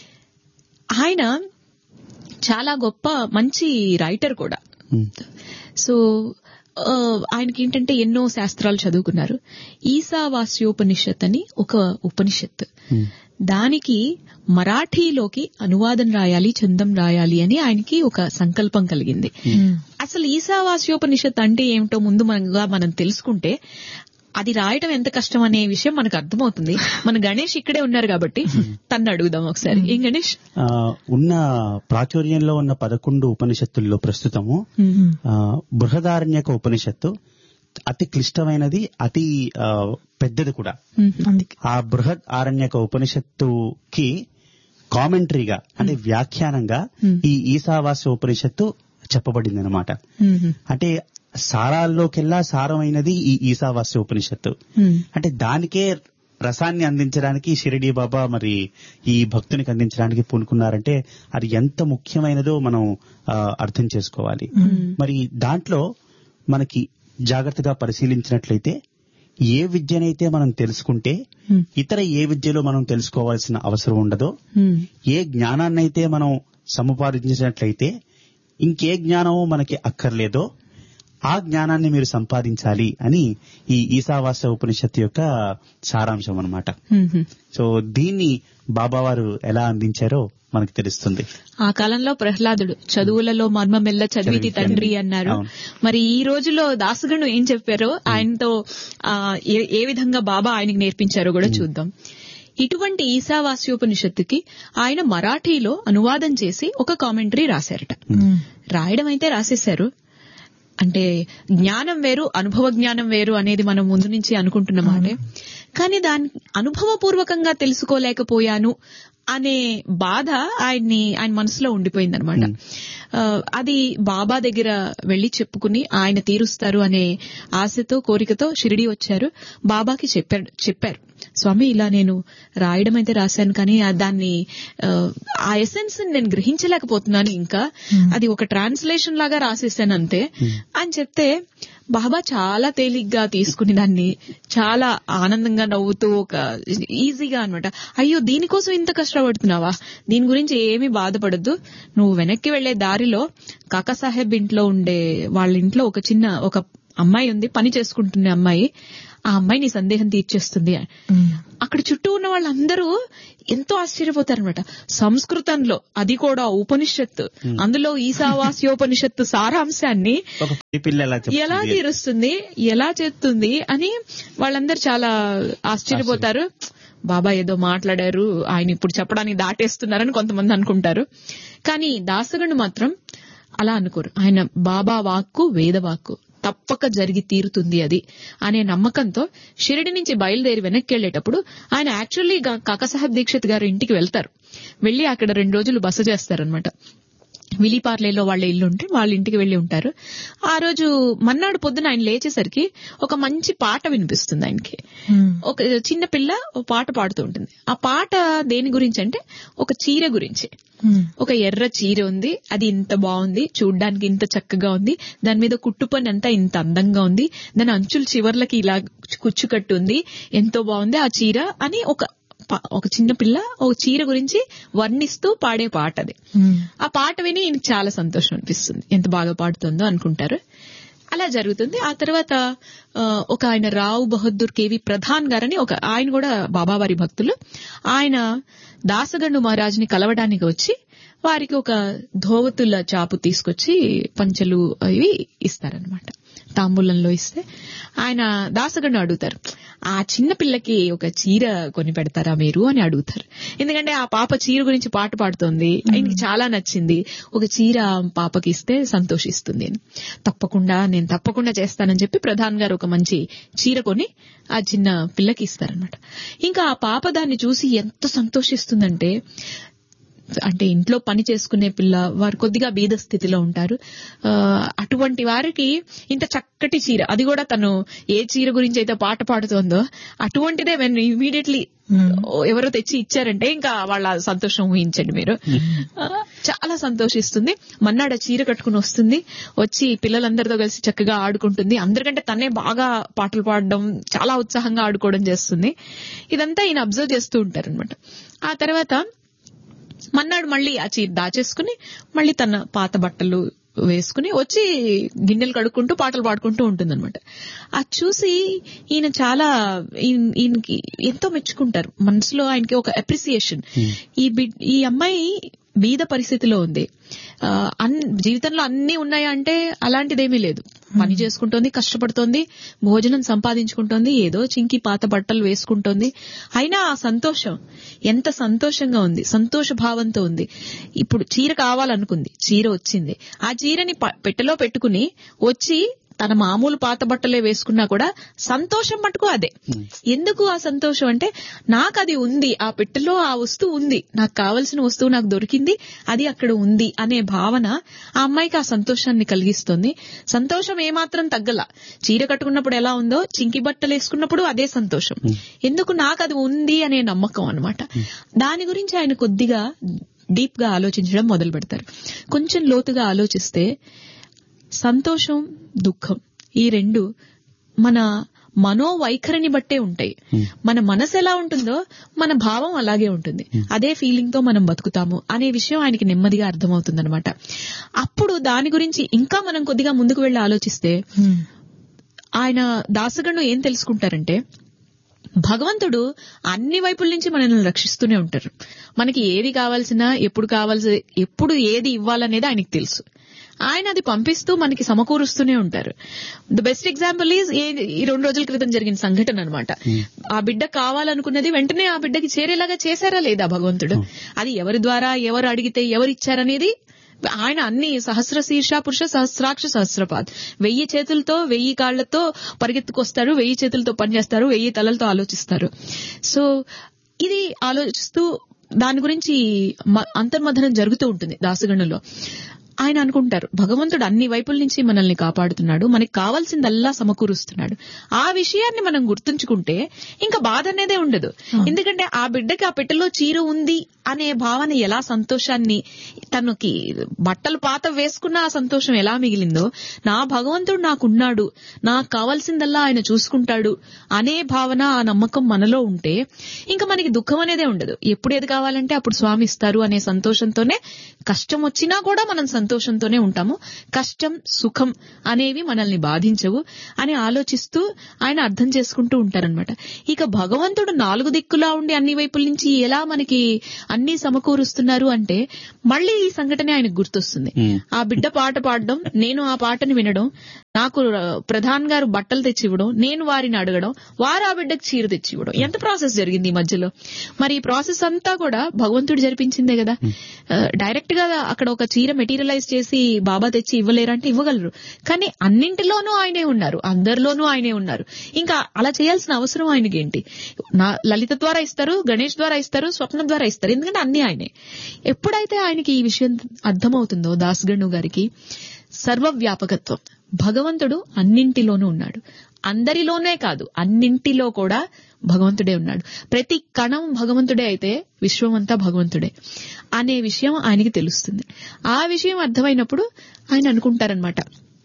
ఆయన చాలా గొప్ప మంచి రైటర్ కూడా ఉమ్. సో ఆ, ఆయనకి ఏంటంటే ఎన్నో శాస్త్రాలు చదువుకున్నారు ఈశావాస్యోపనిషత్ అని ఒక ఉపనిషత్ ఉమ్. దానికి మరాఠీలోకి అనువాదం రాయాలి చందం రాయాలి అని ఆయనకి ఒక సంకల్పం కలిగింది అసలు ఈశావాస్యోపనిషత్ అంటే ఏమిటో ముందు మనగా మనం తెలుసుకుంటే అది రాయటం ఎంత కష్టం అనే విషయం మనకు అర్థమవుతుంది మన గణేష్ ఇక్కడే ఉన్నారు కాబట్టి తన్ను అడుగుదాం ఒకసారి ఏం గణేష్ ఆ, ఉన్న ప్రాచుర్యంలో ఉన్న పదకొండు ఉపనిషత్తుల్లో ప్రస్తుతము ఆ, బృహదారణ్యక ఉపనిషత్తు అతి క్లిష్టమైనది అతి ఆ, పెద్దది కూడా అందుకే ఆ బృహద్ ఆరణ్యక ఉపనిషత్తుకి కామెంటరీగా అంటే వ్యాఖ్యానంగా ఈ ఈశావాస్య ఉపనిషత్తు చెప్పబడింది అనమాట అంటే సారాల్లోకెల్లా సారమైనది ఈ ఈశావాస్య ఉపనిషత్తు అంటే దానికే రసాన్ని అందించడానికి షిరిడి బాబా మరి ఈ భక్తునికి అందించడానికి పూనుకున్నారంటే అది ఎంత ముఖ్యమైనదో మనం ఆ, అర్థం చేసుకోవాలి మరి దాంట్లో మనకి జాగ్రత్తగా పరిశీలించినట్లయితే ఏ విద్యనైతే మనం తెలుసుకుంటే ఇతర ఏ విద్యలో మనం తెలుసుకోవాల్సిన అవసరం ఉండదో ఏ జ్ఞానాన్నైతే మనం సముపార్జించినట్లయితే ఇంకే జ్ఞానమో మనకి అక్కర్లేదో ఆ జ్ఞానాన్ని మీరు సంపాదించాలి అని ఈ ఈశావాస్య ఉపనిషత్తు యొక్క సారాంశం అన్నమాట సో దీన్ని బాబావారు ఎలా అందించారో మనకు తెలుస్తుంది ఆ కాలంలో ప్రహ్లాదుడు చదువులలో మర్మమెల్ల చదివితి తండ్రి అన్నారు అవును. మరి ఈ రోజులో దాసగణు ఏం చెప్పారో ఆయనతో ఆ, ఏ- ఏ విధంగా బాబా ఆయనకి నేర్పించారో కూడా చూద్దాం ఇటువంటి ఈశావాస్యోపనిషత్తుకి ఆయన మరాఠీలో అనువాదం చేసి ఒక కామెంటరీ రాశారట రాయడం అయితే రాసేశారు అంటే జ్ఞానం వేరు అనుభవ జ్ఞానం వేరు అనేది మనం ముందు నుంచి అనుకుంటున్న మాటే కానీ దాని అనుభవపూర్వకంగా తెలుసుకోలేకపోయాను అనే బాధ ఆయన్ని ఆయన మనసులో ఉండిపోయిందనమాట అది బాబా దగ్గర వెళ్లి చెప్పుకుని ఆయన తీరుస్తారు అనే ఆశతో కోరికతో షిరిడి వచ్చారు బాబాకి చెప్పారు చెప్పారు స్వామి ఇలా నేను రాయడం అయితే రాశాను కానీ ఆ దాన్ని ఆ, ఆ ఎసెన్స్ నేను గ్రహించలేకపోతున్నాను ఇంకా అది ఒక ట్రాన్స్లేషన్ లాగా రాసేసాను అంతే అని చెప్తే బాబా చాలా తేలిగ్గా తీసుకుని దాన్ని చాలా ఆనందంగా నవ్వుతూ ఒక ఈజీగా అన్నమాట అయ్యో దీనికోసం ఇంత కష్టపడుతున్నావా దీని గురించి ఏమీ బాధపడద్దు నువ్వు వెనక్కి వెళ్లే దారిలో కాకాసాహెబ్ ఇంట్లో ఉండే వాళ్ళ ఇంట్లో ఒక చిన్న ఒక అమ్మాయి ఉంది పని చేసుకుంటున్న అమ్మాయి ఆ అమ్మాయి నీ సందేహం తీర్చేస్తుంది అక్కడ చుట్టూ ఉన్న వాళ్ళందరూ ఎంతో ఆశ్చర్యపోతారనమాట సంస్కృతంలో అది కూడా ఉపనిషత్తు అందులో ఈశావాస్యోపనిషత్తు సారాంశాన్ని ఒక పసి పిల్ల ఎలా ఎలా చెప్తుంది తీరుస్తుంది ఎలా చేస్తుంది అని వాళ్ళందరూ చాలా ఆశ్చర్యపోతారు బాబా ఏదో మాట్లాడారు ఆయన ఇప్పుడు చెప్పడానికి దాటేస్తున్నారని కొంతమంది అనుకుంటారు కానీ దాసగండు మాత్రం అలా అనుకోరు ఆయన బాబా వాక్కు వేద వాక్కు తప్పక జరిగి తీరుతుంది అది అనే నమ్మకంతో షిరిడి నుంచి బయలుదేరి వెనక్కి వెళ్లేటప్పుడు ఆయన యాక్చువల్లీ కాకాసాహెబ్ దీక్షిత్ గారి ఇంటికి వెళ్తారు వెళ్లి అక్కడ రెండు రోజులు బస చేస్తారనమాట విలీపార్లేలో వాళ్ళ ఇల్లు ఉంటే వాళ్ళ ఇంటికి వెళ్లి ఉంటారు ఆ రోజు మన్నాడు పొద్దున ఆయన లేచేసరికి ఒక మంచి పాట వినిపిస్తుంది ఆయనకి ఒక చిన్న పిల్ల ఒక పాట పాడుతూ ఉంటుంది ఆ పాట దేని గురించి అంటే ఒక చీర గురించి ఒక ఎర్ర చీర ఉంది అది ఇంత బాగుంది చూడ్డానికి ఇంత చక్కగా ఉంది దాని మీద కుట్టు పని అంతా ఇంత అందంగా ఉంది దాని అంచుల చివర్లకి ఇలా కుచ్చుకట్టు ఉంది ఎంతో బాగుంది ఆ చీర అని ఒక ప- ఒక చిన్న పిల్ల ఒక చీర గురించి వర్ణిస్తూ పాడే పాట అది ఆ పాట విని ఈయనకి చాలా సంతోషం అనిపిస్తుంది ఎంత బాగా పాడుతుందో అనుకుంటారు అలా జరుగుతుంది ఆ తర్వాత ఆ, ఒక ఆయన రావు బహదూర్ కేవి ప్రధాన్ గారని ఒక ఆయన కూడా బాబావారి భక్తులు ఆయన దాసగండు మహారాజుని కలవడానికి వచ్చి వారికి ఒక ధోవతుల చాపు తీసుకొచ్చి పంచలు అవి ఇస్తారనమాట తాంబూలంలో ఇస్తే ఆయన దాసగండు అడుగుతారు ఆ చిన్న పిల్లకి ఒక చీర కొని పెడతారా మీరు అని అడుగుతారు ఎందుకంటే ఆ పాప చీర గురించి పాట పాడుతోంది ఆయనకి చాలా నచ్చింది ఒక చీర ఆ పాపకి ఇస్తే సంతోషిస్తుంది అని తప్పకుండా నేను తప్పకుండా చేస్తానని చెప్పి ప్రధాన్ గారు ఒక మంచి చీర కొని ఆ చిన్న పిల్లకి ఇస్తారనమాట ఇంకా ఆ పాప దాన్ని చూసి ఎంత సంతోషిస్తుందంటే అంటే ఇంట్లో పని చేసుకునే పిల్ల వారు కొద్దిగా బీద స్థితిలో ఉంటారు ఆ, అటువంటి వారికి ఇంత చక్కటి చీర అది కూడా తను ఏ చీర గురించి అయితే పాట పాడుతోందో అటువంటిదే వెన్ ఇమీడియట్లీ ఎవరో తెచ్చి ఇచ్చారంటే ఇంకా వాళ్ళ సంతోషం ఊహించండి మీరు ఆ, చాలా సంతోషిస్తుంది మన్నాడు ఆ చీర కట్టుకుని వస్తుంది వచ్చి పిల్లలందరితో కలిసి చక్కగా ఆడుకుంటుంది అందరికంటే తనే బాగా పాటలు పాడడం చాలా ఉత్సాహంగా ఆడుకోవడం చేస్తుంది ఇదంతా ఈయన అబ్జర్వ్ చేస్తూ ఉంటారనమాట ఆ తర్వాత మన్నాడు మళ్ళీ ఆ చీర దాచేసుకుని మళ్ళీ తన పాత బట్టలు వేసుకుని వచ్చి గిన్నెలు కడుక్కుంటూ పాటలు పాడుకుంటూ ఉంటుందన్నమాట అది చూసి ఈయన చాలా ఈయన- ఈయనకి ఎంతో మెచ్చుకుంటారు మనసులో ఆయనకి ఒక అప్రిసియేషన్ ఈ బిడ్ ఈ అమ్మాయి బీద పరిస్థితిలో ఉంది ఆ, అన్ జీవితంలో అన్ని ఉన్నాయా అంటే అలాంటిదేమీ లేదు పని చేసుకుంటోంది కష్టపడుతోంది భోజనం సంపాదించుకుంటోంది ఏదో చింకి పాత బట్టలు వేసుకుంటోంది అయినా ఆ సంతోషం ఎంత సంతోషంగా ఉంది సంతోష భావంతో ఉంది ఇప్పుడు చీర కావాలనుకుంది చీర వచ్చింది ఆ చీరని ప- పెట్టెలో పెట్టుకుని వచ్చి తన మామూలు పాత బట్టలే వేసుకున్నా కూడా సంతోషం మటుకు అదే ఎందుకు ఆ సంతోషం అంటే నాకు అది ఉంది ఆ పెట్టెలో ఆ వస్తువు ఉంది నాకు కావలసిన వస్తువు నాకు దొరికింది అది అక్కడ ఉంది అనే భావన ఆ అమ్మాయికి ఆ సంతోషాన్ని కలిగిస్తుంది సంతోషం ఏమాత్రం తగ్గల చీర కట్టుకున్నప్పుడు ఎలా ఉందో చింకి బట్టలు వేసుకున్నప్పుడు అదే సంతోషం ఎందుకు నాకు అది ఉంది అనే నమ్మకం అన్నమాట దాని గురించి ఆయన కొద్దిగా డీప్ గా ఆలోచించడం మొదలు పెడతారు కొంచెం లోతుగా ఆలోచిస్తే సంతోషం దుఃఖం ఈ రెండు మన మనోవైఖరిని బట్టే ఉంటాయి మన మనసు ఎలా ఉంటుందో మన భావం అలాగే ఉంటుంది అదే ఫీలింగ్ తో మనం బతుకుతాము అనే విషయం ఆయనకి నెమ్మదిగా అర్థమవుతుందన్నమాట అప్పుడు దాని గురించి ఇంకా మనం కొద్దిగా ముందుకు వెళ్లి ఆలోచిస్తే ఆయన దాసగండు ఏం తెలుసుకుంటారంటే భగవంతుడు అన్ని వైపుల నుంచి మనల్ని రక్షిస్తూనే ఉంటారు మనకి ఏది కావాల్సినా ఎప్పుడు కావాల్సి ఎప్పుడు ఏది ఇవ్వాలనేది ఆయనకి తెలుసు ఆయన అది పంపిస్తూ మనకి సమకూరుస్తూనే ఉంటారు ద బెస్ట్ ఎగ్జాంపుల్ ఈజ్ ఈ రెండు రోజుల క్రితం జరిగిన సంఘటన అనమాట ఆ బిడ్డ కావాలనుకున్నది వెంటనే ఆ బిడ్డకి చేరేలాగా చేశారా లేదా భగవంతుడు అది ఎవరి ద్వారా ఎవరు అడిగితే ఎవరు ఇచ్చారనేది ఆయన అన్ని సహస్ర శీర్ష పురుష సహస్రాక్ష సహస్రపాద్ వెయ్యి చేతులతో వెయ్యి కాళ్లతో పరిగెత్తుకొస్తారు వెయ్యి చేతులతో పనిచేస్తారు వెయ్యి తలలతో ఆలోచిస్తారు సో ఇది ఆలోచిస్తూ దాని గురించి మ- అంతర్మథనం జరుగుతూ ఉంటుంది దాసగణంలో ఆయన అనుకుంటారు భగవంతుడు అన్ని వైపుల నుంచి మనల్ని కాపాడుతున్నాడు మనకి కావాల్సిందల్లా సమకూరుస్తున్నాడు ఆ విషయాన్ని మనం గుర్తుంచుకుంటే ఇంకా బాధ అనేదే ఉండదు ఎందుకంటే ఆ బిడ్డకి ఆ పెట్టెలో చీర ఉంది అనే భావన ఎలా సంతోషాన్ని తనకి బట్టలు పాత వేసుకున్న ఆ సంతోషం ఎలా మిగిలిందో నా భగవంతుడు నాకున్నాడు నాకు కావాల్సిందల్లా ఆయన చూసుకుంటాడు అనే భావన ఆ నమ్మకం మనలో ఉంటే ఇంకా మనకి దుఃఖం అనేదే ఉండదు ఎప్పుడు ఏది కావాలంటే అప్పుడు స్వామి ఇస్తారు అనే సంతోషంతోనే కష్టం వచ్చినా కూడా మనం సంతోషంతోనే ఉంటాము కష్టం సుఖం అనేవి మనల్ని బాధించవు అని ఆలోచిస్తూ ఆయన అర్థం చేసుకుంటూ ఉంటారనమాట ఇక భగవంతుడు నాలుగు దిక్కులా ఉండి అన్ని వైపుల నుంచి ఎలా మనకి అన్ని సమకూరుస్తున్నారు అంటే మళ్ళీ ఈ సంఘటన ఆయనకు గుర్తొస్తుంది Hmm. ఆ బిడ్డ పాట పాడడం నేను ఆ పాటని వినడం నాకు ఆ, ప్రధాన్ గారు బట్టలు తెచ్చివ్వడం నేను వారిని అడగడం వారు ఆ బిడ్డకు చీర తెచ్చివ్వడం ఎంత ప్రాసెస్ జరిగింది ఈ మధ్యలో మరి ఈ ప్రాసెస్ అంతా కూడా భగవంతుడు జరిపించిందే కదా ఆ, డైరెక్ట్ గా అక్కడ ఒక చీర మెటీరియలైజ్ చేసి బాబా తెచ్చి ఇవ్వలేరంటే ఇవ్వగలరు కానీ అన్నింటిలోనూ ఆయనే ఉన్నారు అందరిలోనూ ఆయనే ఉన్నారు ఇంకా అలా చేయాల్సిన అవసరం ఆయనకి ఏంటి నా లలిత ద్వారా ఇస్తారు గణేష్ ద్వారా ఇస్తారు స్వప్న ద్వారా ఇస్తారు ఎందుకంటే అన్ని ఆయనే ఎప్పుడైతే ఆయనకి ఈ విషయం అర్థమవుతుందో దాస్గణు గారికి సర్వవ్యాపకత్వం భగవంతుడు అన్నింటిలోనూ ఉన్నాడు అందరిలోనే కాదు అన్నింటిలో కూడా భగవంతుడే ఉన్నాడు ప్రతి కణం భగవంతుడే అయితే విశ్వం అంతా భగవంతుడే అనే విషయం ఆయనకి తెలుస్తుంది ఆ విషయం అర్థమైనప్పుడు ఆయన అనుకుంటారనమాట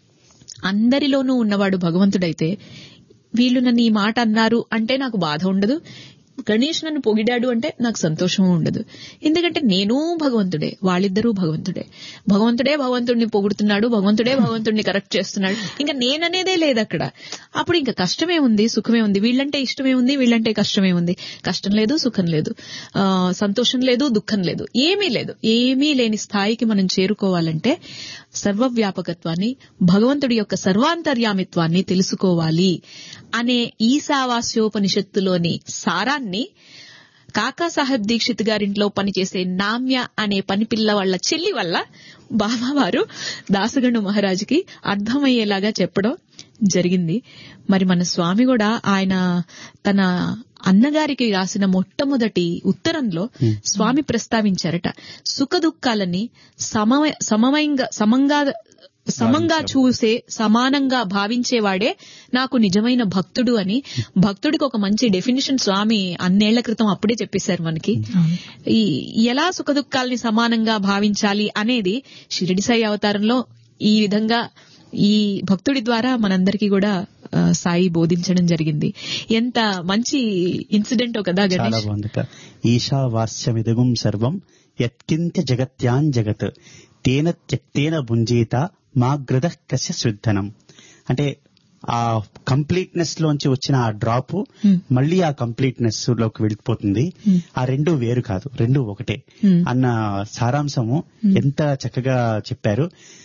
అందరిలోనూ ఉన్నవాడు భగవంతుడైతే వీళ్ళు నన్ను ఈ మాట అన్నారు అంటే నాకు బాధ ఉండదు గణేష్ నన్ను పొగిడాడు అంటే నాకు సంతోషం ఉండదు ఎందుకంటే నేను భగవంతుడే వాళ్ళిద్దరూ భగవంతుడే భగవంతుడే భగవంతుడిని పొగుడుతున్నాడు భగవంతుడే భగవంతుడిని కరెక్ట్ చేస్తున్నాడు ఇంకా నేననేదే లేదు అక్కడ అప్పుడు ఇంకా కష్టమే ఉంది సుఖమే ఉంది వీళ్ళంటే ఇష్టమే ఉంది వీళ్ళంటే కష్టమే ఉంది కష్టం లేదు సుఖం లేదు ఆ, సంతోషం లేదు దుఃఖం లేదు ఏమీ లేదు ఏమీ లేని స్థాయికి మనం చేరుకోవాలంటే సర్వవ్యాపకత్వాన్ని భగవంతుడి యొక్క సర్వాంతర్యామిత్వాన్ని తెలుసుకోవాలి అనే ఈశావాస్యోపనిషత్తులోని సారాన్ని కాకా సాహెబ్ దీక్షిత్ గారింట్లో పనిచేసే నామ్య అనే పనిపిల్ల వాళ్ళ చెల్లి వల్ల బాబావారు దాసగండు మహారాజుకి అర్థమయ్యేలాగా చెప్పడం జరిగింది మరి మన స్వామి కూడా ఆయన తన అన్నగారికి రాసిన మొట్టమొదటి ఉత్తరంలో స్వామి ప్రస్తావించారట సుఖ దుఃఖాలని సమమ సమమయంగా సమంగా సమంగా చూసే సమానంగా భావించేవాడే నాకు నిజమైన భక్తుడు అని భక్తుడికి ఒక మంచి డెఫినేషన్ స్వామి అన్నేళ్ల క్రితం అప్పుడే చెప్పేశారు మనకి ఈ ఎలా సుఖ దుఃఖాలని సమానంగా భావించాలి అనేది షిరిడి సాయి అవతారంలో ఈ విధంగా ఈ భక్తుడి ద్వారా మనందరికీ కూడా ఆ, సాయి బోధించడం జరిగింది ఎంత మంచి ఇన్సిడెంట్ కదా చాలా గణేష్ బాగుంది ఈశావాస్యమిదగుం సర్వం యత్కింత్య జగత్యాన్ జగత్ తేన త్యక్తేన భుంజేత మాగ్రద కస్య శుద్ధనం అంటే ఆ కంప్లీట్నెస్ లోంచి వచ్చిన ఆ డ్రాప్ మళ్ళీ ఆ కంప్లీట్నెస్ లోకి వెళ్ళిపోతుంది ఆ రెండు వేరు కాదు రెండు ఒకటే Hmm. అన్న సారాంశము ఎంత చక్కగా చెప్పారు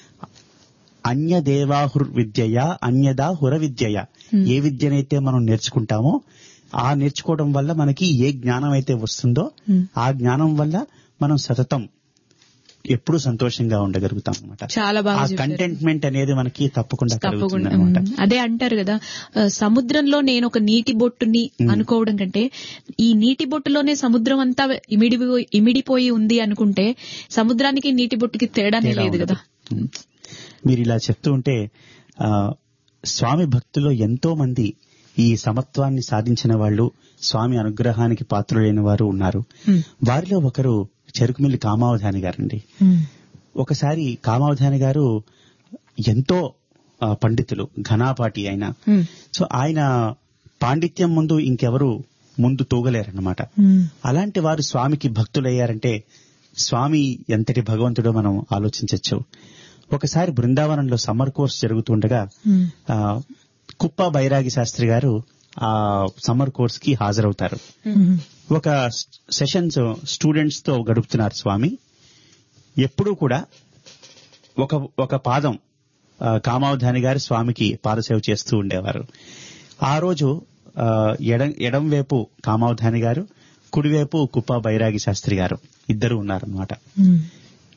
అన్య దేవాహుర్ విద్యయ అన్యదా హుర విద్యయ ఏ విద్యనైతే మనం నేర్చుకుంటామో ఆ నేర్చుకోవడం వల్ల మనకి ఏ జ్ఞానం అయితే వస్తుందో ఆ జ్ఞానం వల్ల మనం సతతం ఎప్పుడు సంతోషంగా ఉండగలుగుతాం అనమాట చాలా బాగా ఆ చెప్పారు. కంటెంట్మెంట్ అనేది మనకి తప్పకుండా కలుగుతుంది తప్పకుండా అనమాట ఉమ్, అదే అంటారు కదా ఆ, సముద్రంలో నేను ఒక నీటి బొట్టుని అనుకోవడం కంటే ఈ నీటి బొట్టులోనే సముద్రం అంతా ఇమిడిపోయి ఇమిడిపోయి ఉంది అనుకుంటే సముద్రానికి నీటి బొట్టుకి తేడానే తేడా లేదు కదా ఉండదు. ఉమ్. మీరు ఇలా చెప్తూ ఉంటే ఆ, స్వామి భక్తుల్లో ఎంతో మంది ఈ సమత్వాన్ని సాధించిన వాళ్ళు స్వామి అనుగ్రహానికి పాత్రులైన వారు ఉన్నారు ఉమ్, వారిలో ఒకరు చెరుకుమిల్లి కామావధాని గారండి ఉమ్, ఒకసారి కామావధాని గారు ఎంతో ఆ, పండితులు ఘనాపాటి ఆయన ఉమ్, సో ఆయన పాండిత్యం ముందు ఇంకెవరు ముందు తూగలేరన్నమాట ఉమ్, అలాంటి వారు స్వామికి భక్తులయ్యారంటే స్వామి ఎంతటి భగవంతుడో మనం ఆలోచించవచ్చు ఒకసారి బృందావనంలో సమ్మర్ కోర్స్ జరుగుతుండగా ఉమ్, ఆ, కుప్ప బైరాగి శాస్త్రి గారు ఆ సమ్మర్ కోర్స్ కి హాజరవుతారు ఉమ్, ఒక సెషన్స్ స్టూడెంట్స్ తో గడుపుతున్నారు స్వామి ఎప్పుడూ కూడా ఒక ఒక పాదం ఆ, కామావధాని గారు స్వామికి పాదసేవ చేస్తూ ఉండేవారు ఆ రోజు ఆ, ఎడం ఎడం వైపు కామావధాని గారు కుడివైపు కుప్ప బైరాగి శాస్త్రి గారు ఇద్దరు ఉన్నారనమాట ఉమ్,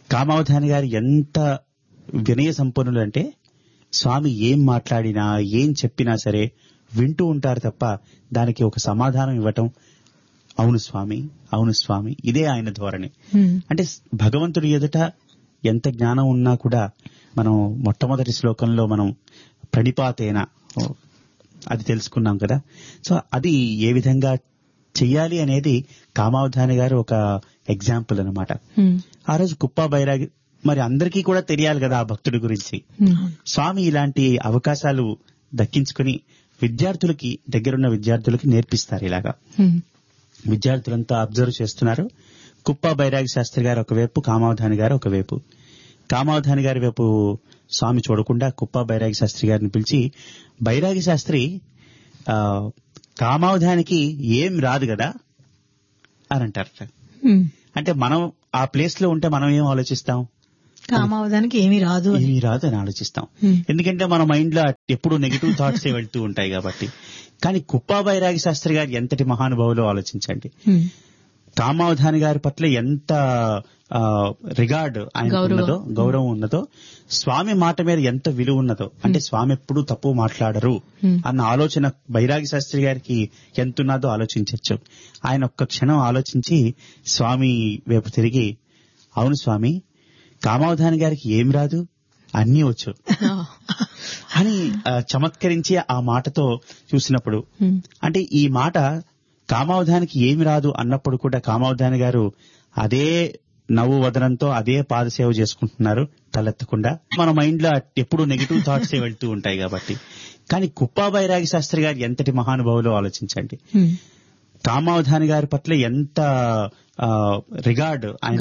కామావధాని గారు ఎంత వినయ సంపన్నులు అంటే స్వామి ఏం మాట్లాడినా ఏం చెప్పినా సరే వింటూ ఉంటారు తప్ప దానికి ఒక సమాధానం ఇవ్వటం అవును స్వామి అవును స్వామి ఇదే ఆయన ధోరణి హ్మ్. అంటే భగవంతుడి ఎదుట ఎంత జ్ఞానం ఉన్నా కూడా మనం మొట్టమొదటి శ్లోకంలో మనం ప్రణిపాతేన ఓ, అది తెలుసుకున్నాం కదా సో అది ఏ విధంగా చెయ్యాలి అనేది కామావధాని గారు ఒక ఎగ్జాంపుల్ అన్నమాట హ్మ్. ఆ రోజు కుప్పా బైరాగి మరి అందరికీ కూడా తెలియాలి కదా ఆ భక్తుడి గురించి హ్మ్. స్వామి ఇలాంటి అవకాశాలు దక్కించుకుని విద్యార్థులకి దగ్గరున్న విద్యార్థులకి నేర్పిస్తారు ఇలాగా హ్మ్. విద్యార్థులంతా అబ్జర్వ్ చేస్తున్నారు కుప్ప బైరాగి శాస్త్రి గారు ఒకవైపు కామావధాని గారు ఒకవైపు కామావధాని గారి వైపు స్వామి చూడకుండా కుప్ప బైరాగి శాస్త్రి గారిని పిలిచి బైరాగి శాస్త్రి ఆ, కామావధానికి ఏం రాదు కదా అని అంటారట హ్మ్. అంటే మనం ఆ ప్లేస్ లో ఉంటే మనం ఏం ఆలోచిస్తాం కామావధానికి ఏమీ రాదు అని ఏమీ రాదు అని ఆలోచిస్తాం హ్మ్. ఎందుకంటే మన మైండ్ లో ఎప్పుడు నెగిటివ్ థాట్స్ వెళ్తూ ఉంటాయి కాబట్టి కానీ కుప్పా బైరాగి శాస్త్రి గారు ఎంతటి మహానుభావులు ఆలోచించండి హ్మ్. కామావధాని గారి పట్ల ఎంత రిగార్డ్ ఆయన గౌరవం. ఉన్నదో గౌరవం ఉన్నదో స్వామి మాట మీద ఎంత విలువ ఉన్నదో అంటే స్వామి ఎప్పుడు తప్పు మాట్లాడరు Hmm. అన్న ఆలోచన బైరాగి శాస్త్రి గారికి ఎంత ఉన్నదో ఆలోచించవచ్చు ఆయన ఒక్క క్షణం ఆలోచించి స్వామి వైపు తిరిగి అవును స్వామి కామావధాని గారికి ఏం రాదు అన్నీ వచ్చు ఆ. అని ఆ, చమత్కరించి ఆ మాటతో చూసినప్పుడు హ్మ్. అంటే ఈ మాట కామావధానికి ఏమి రాదు అన్నప్పుడు కూడా కామావధాని గారు అదే నవ్వు వదనంతో అదే పాదసేవ చేసుకుంటున్నారు తలెత్తకుండా మన మైండ్ లో ఎప్పుడు నెగిటివ్ థాట్స్ వెళ్తూ ఉంటాయి కాబట్టి కానీ కుప్పా బైరాగి శాస్త్రి గారు ఎంతటి మహానుభావులు ఆలోచించండి హ్మ్. కామావధాని గారి పట్ల ఎంత రిగార్డ్ ఆయన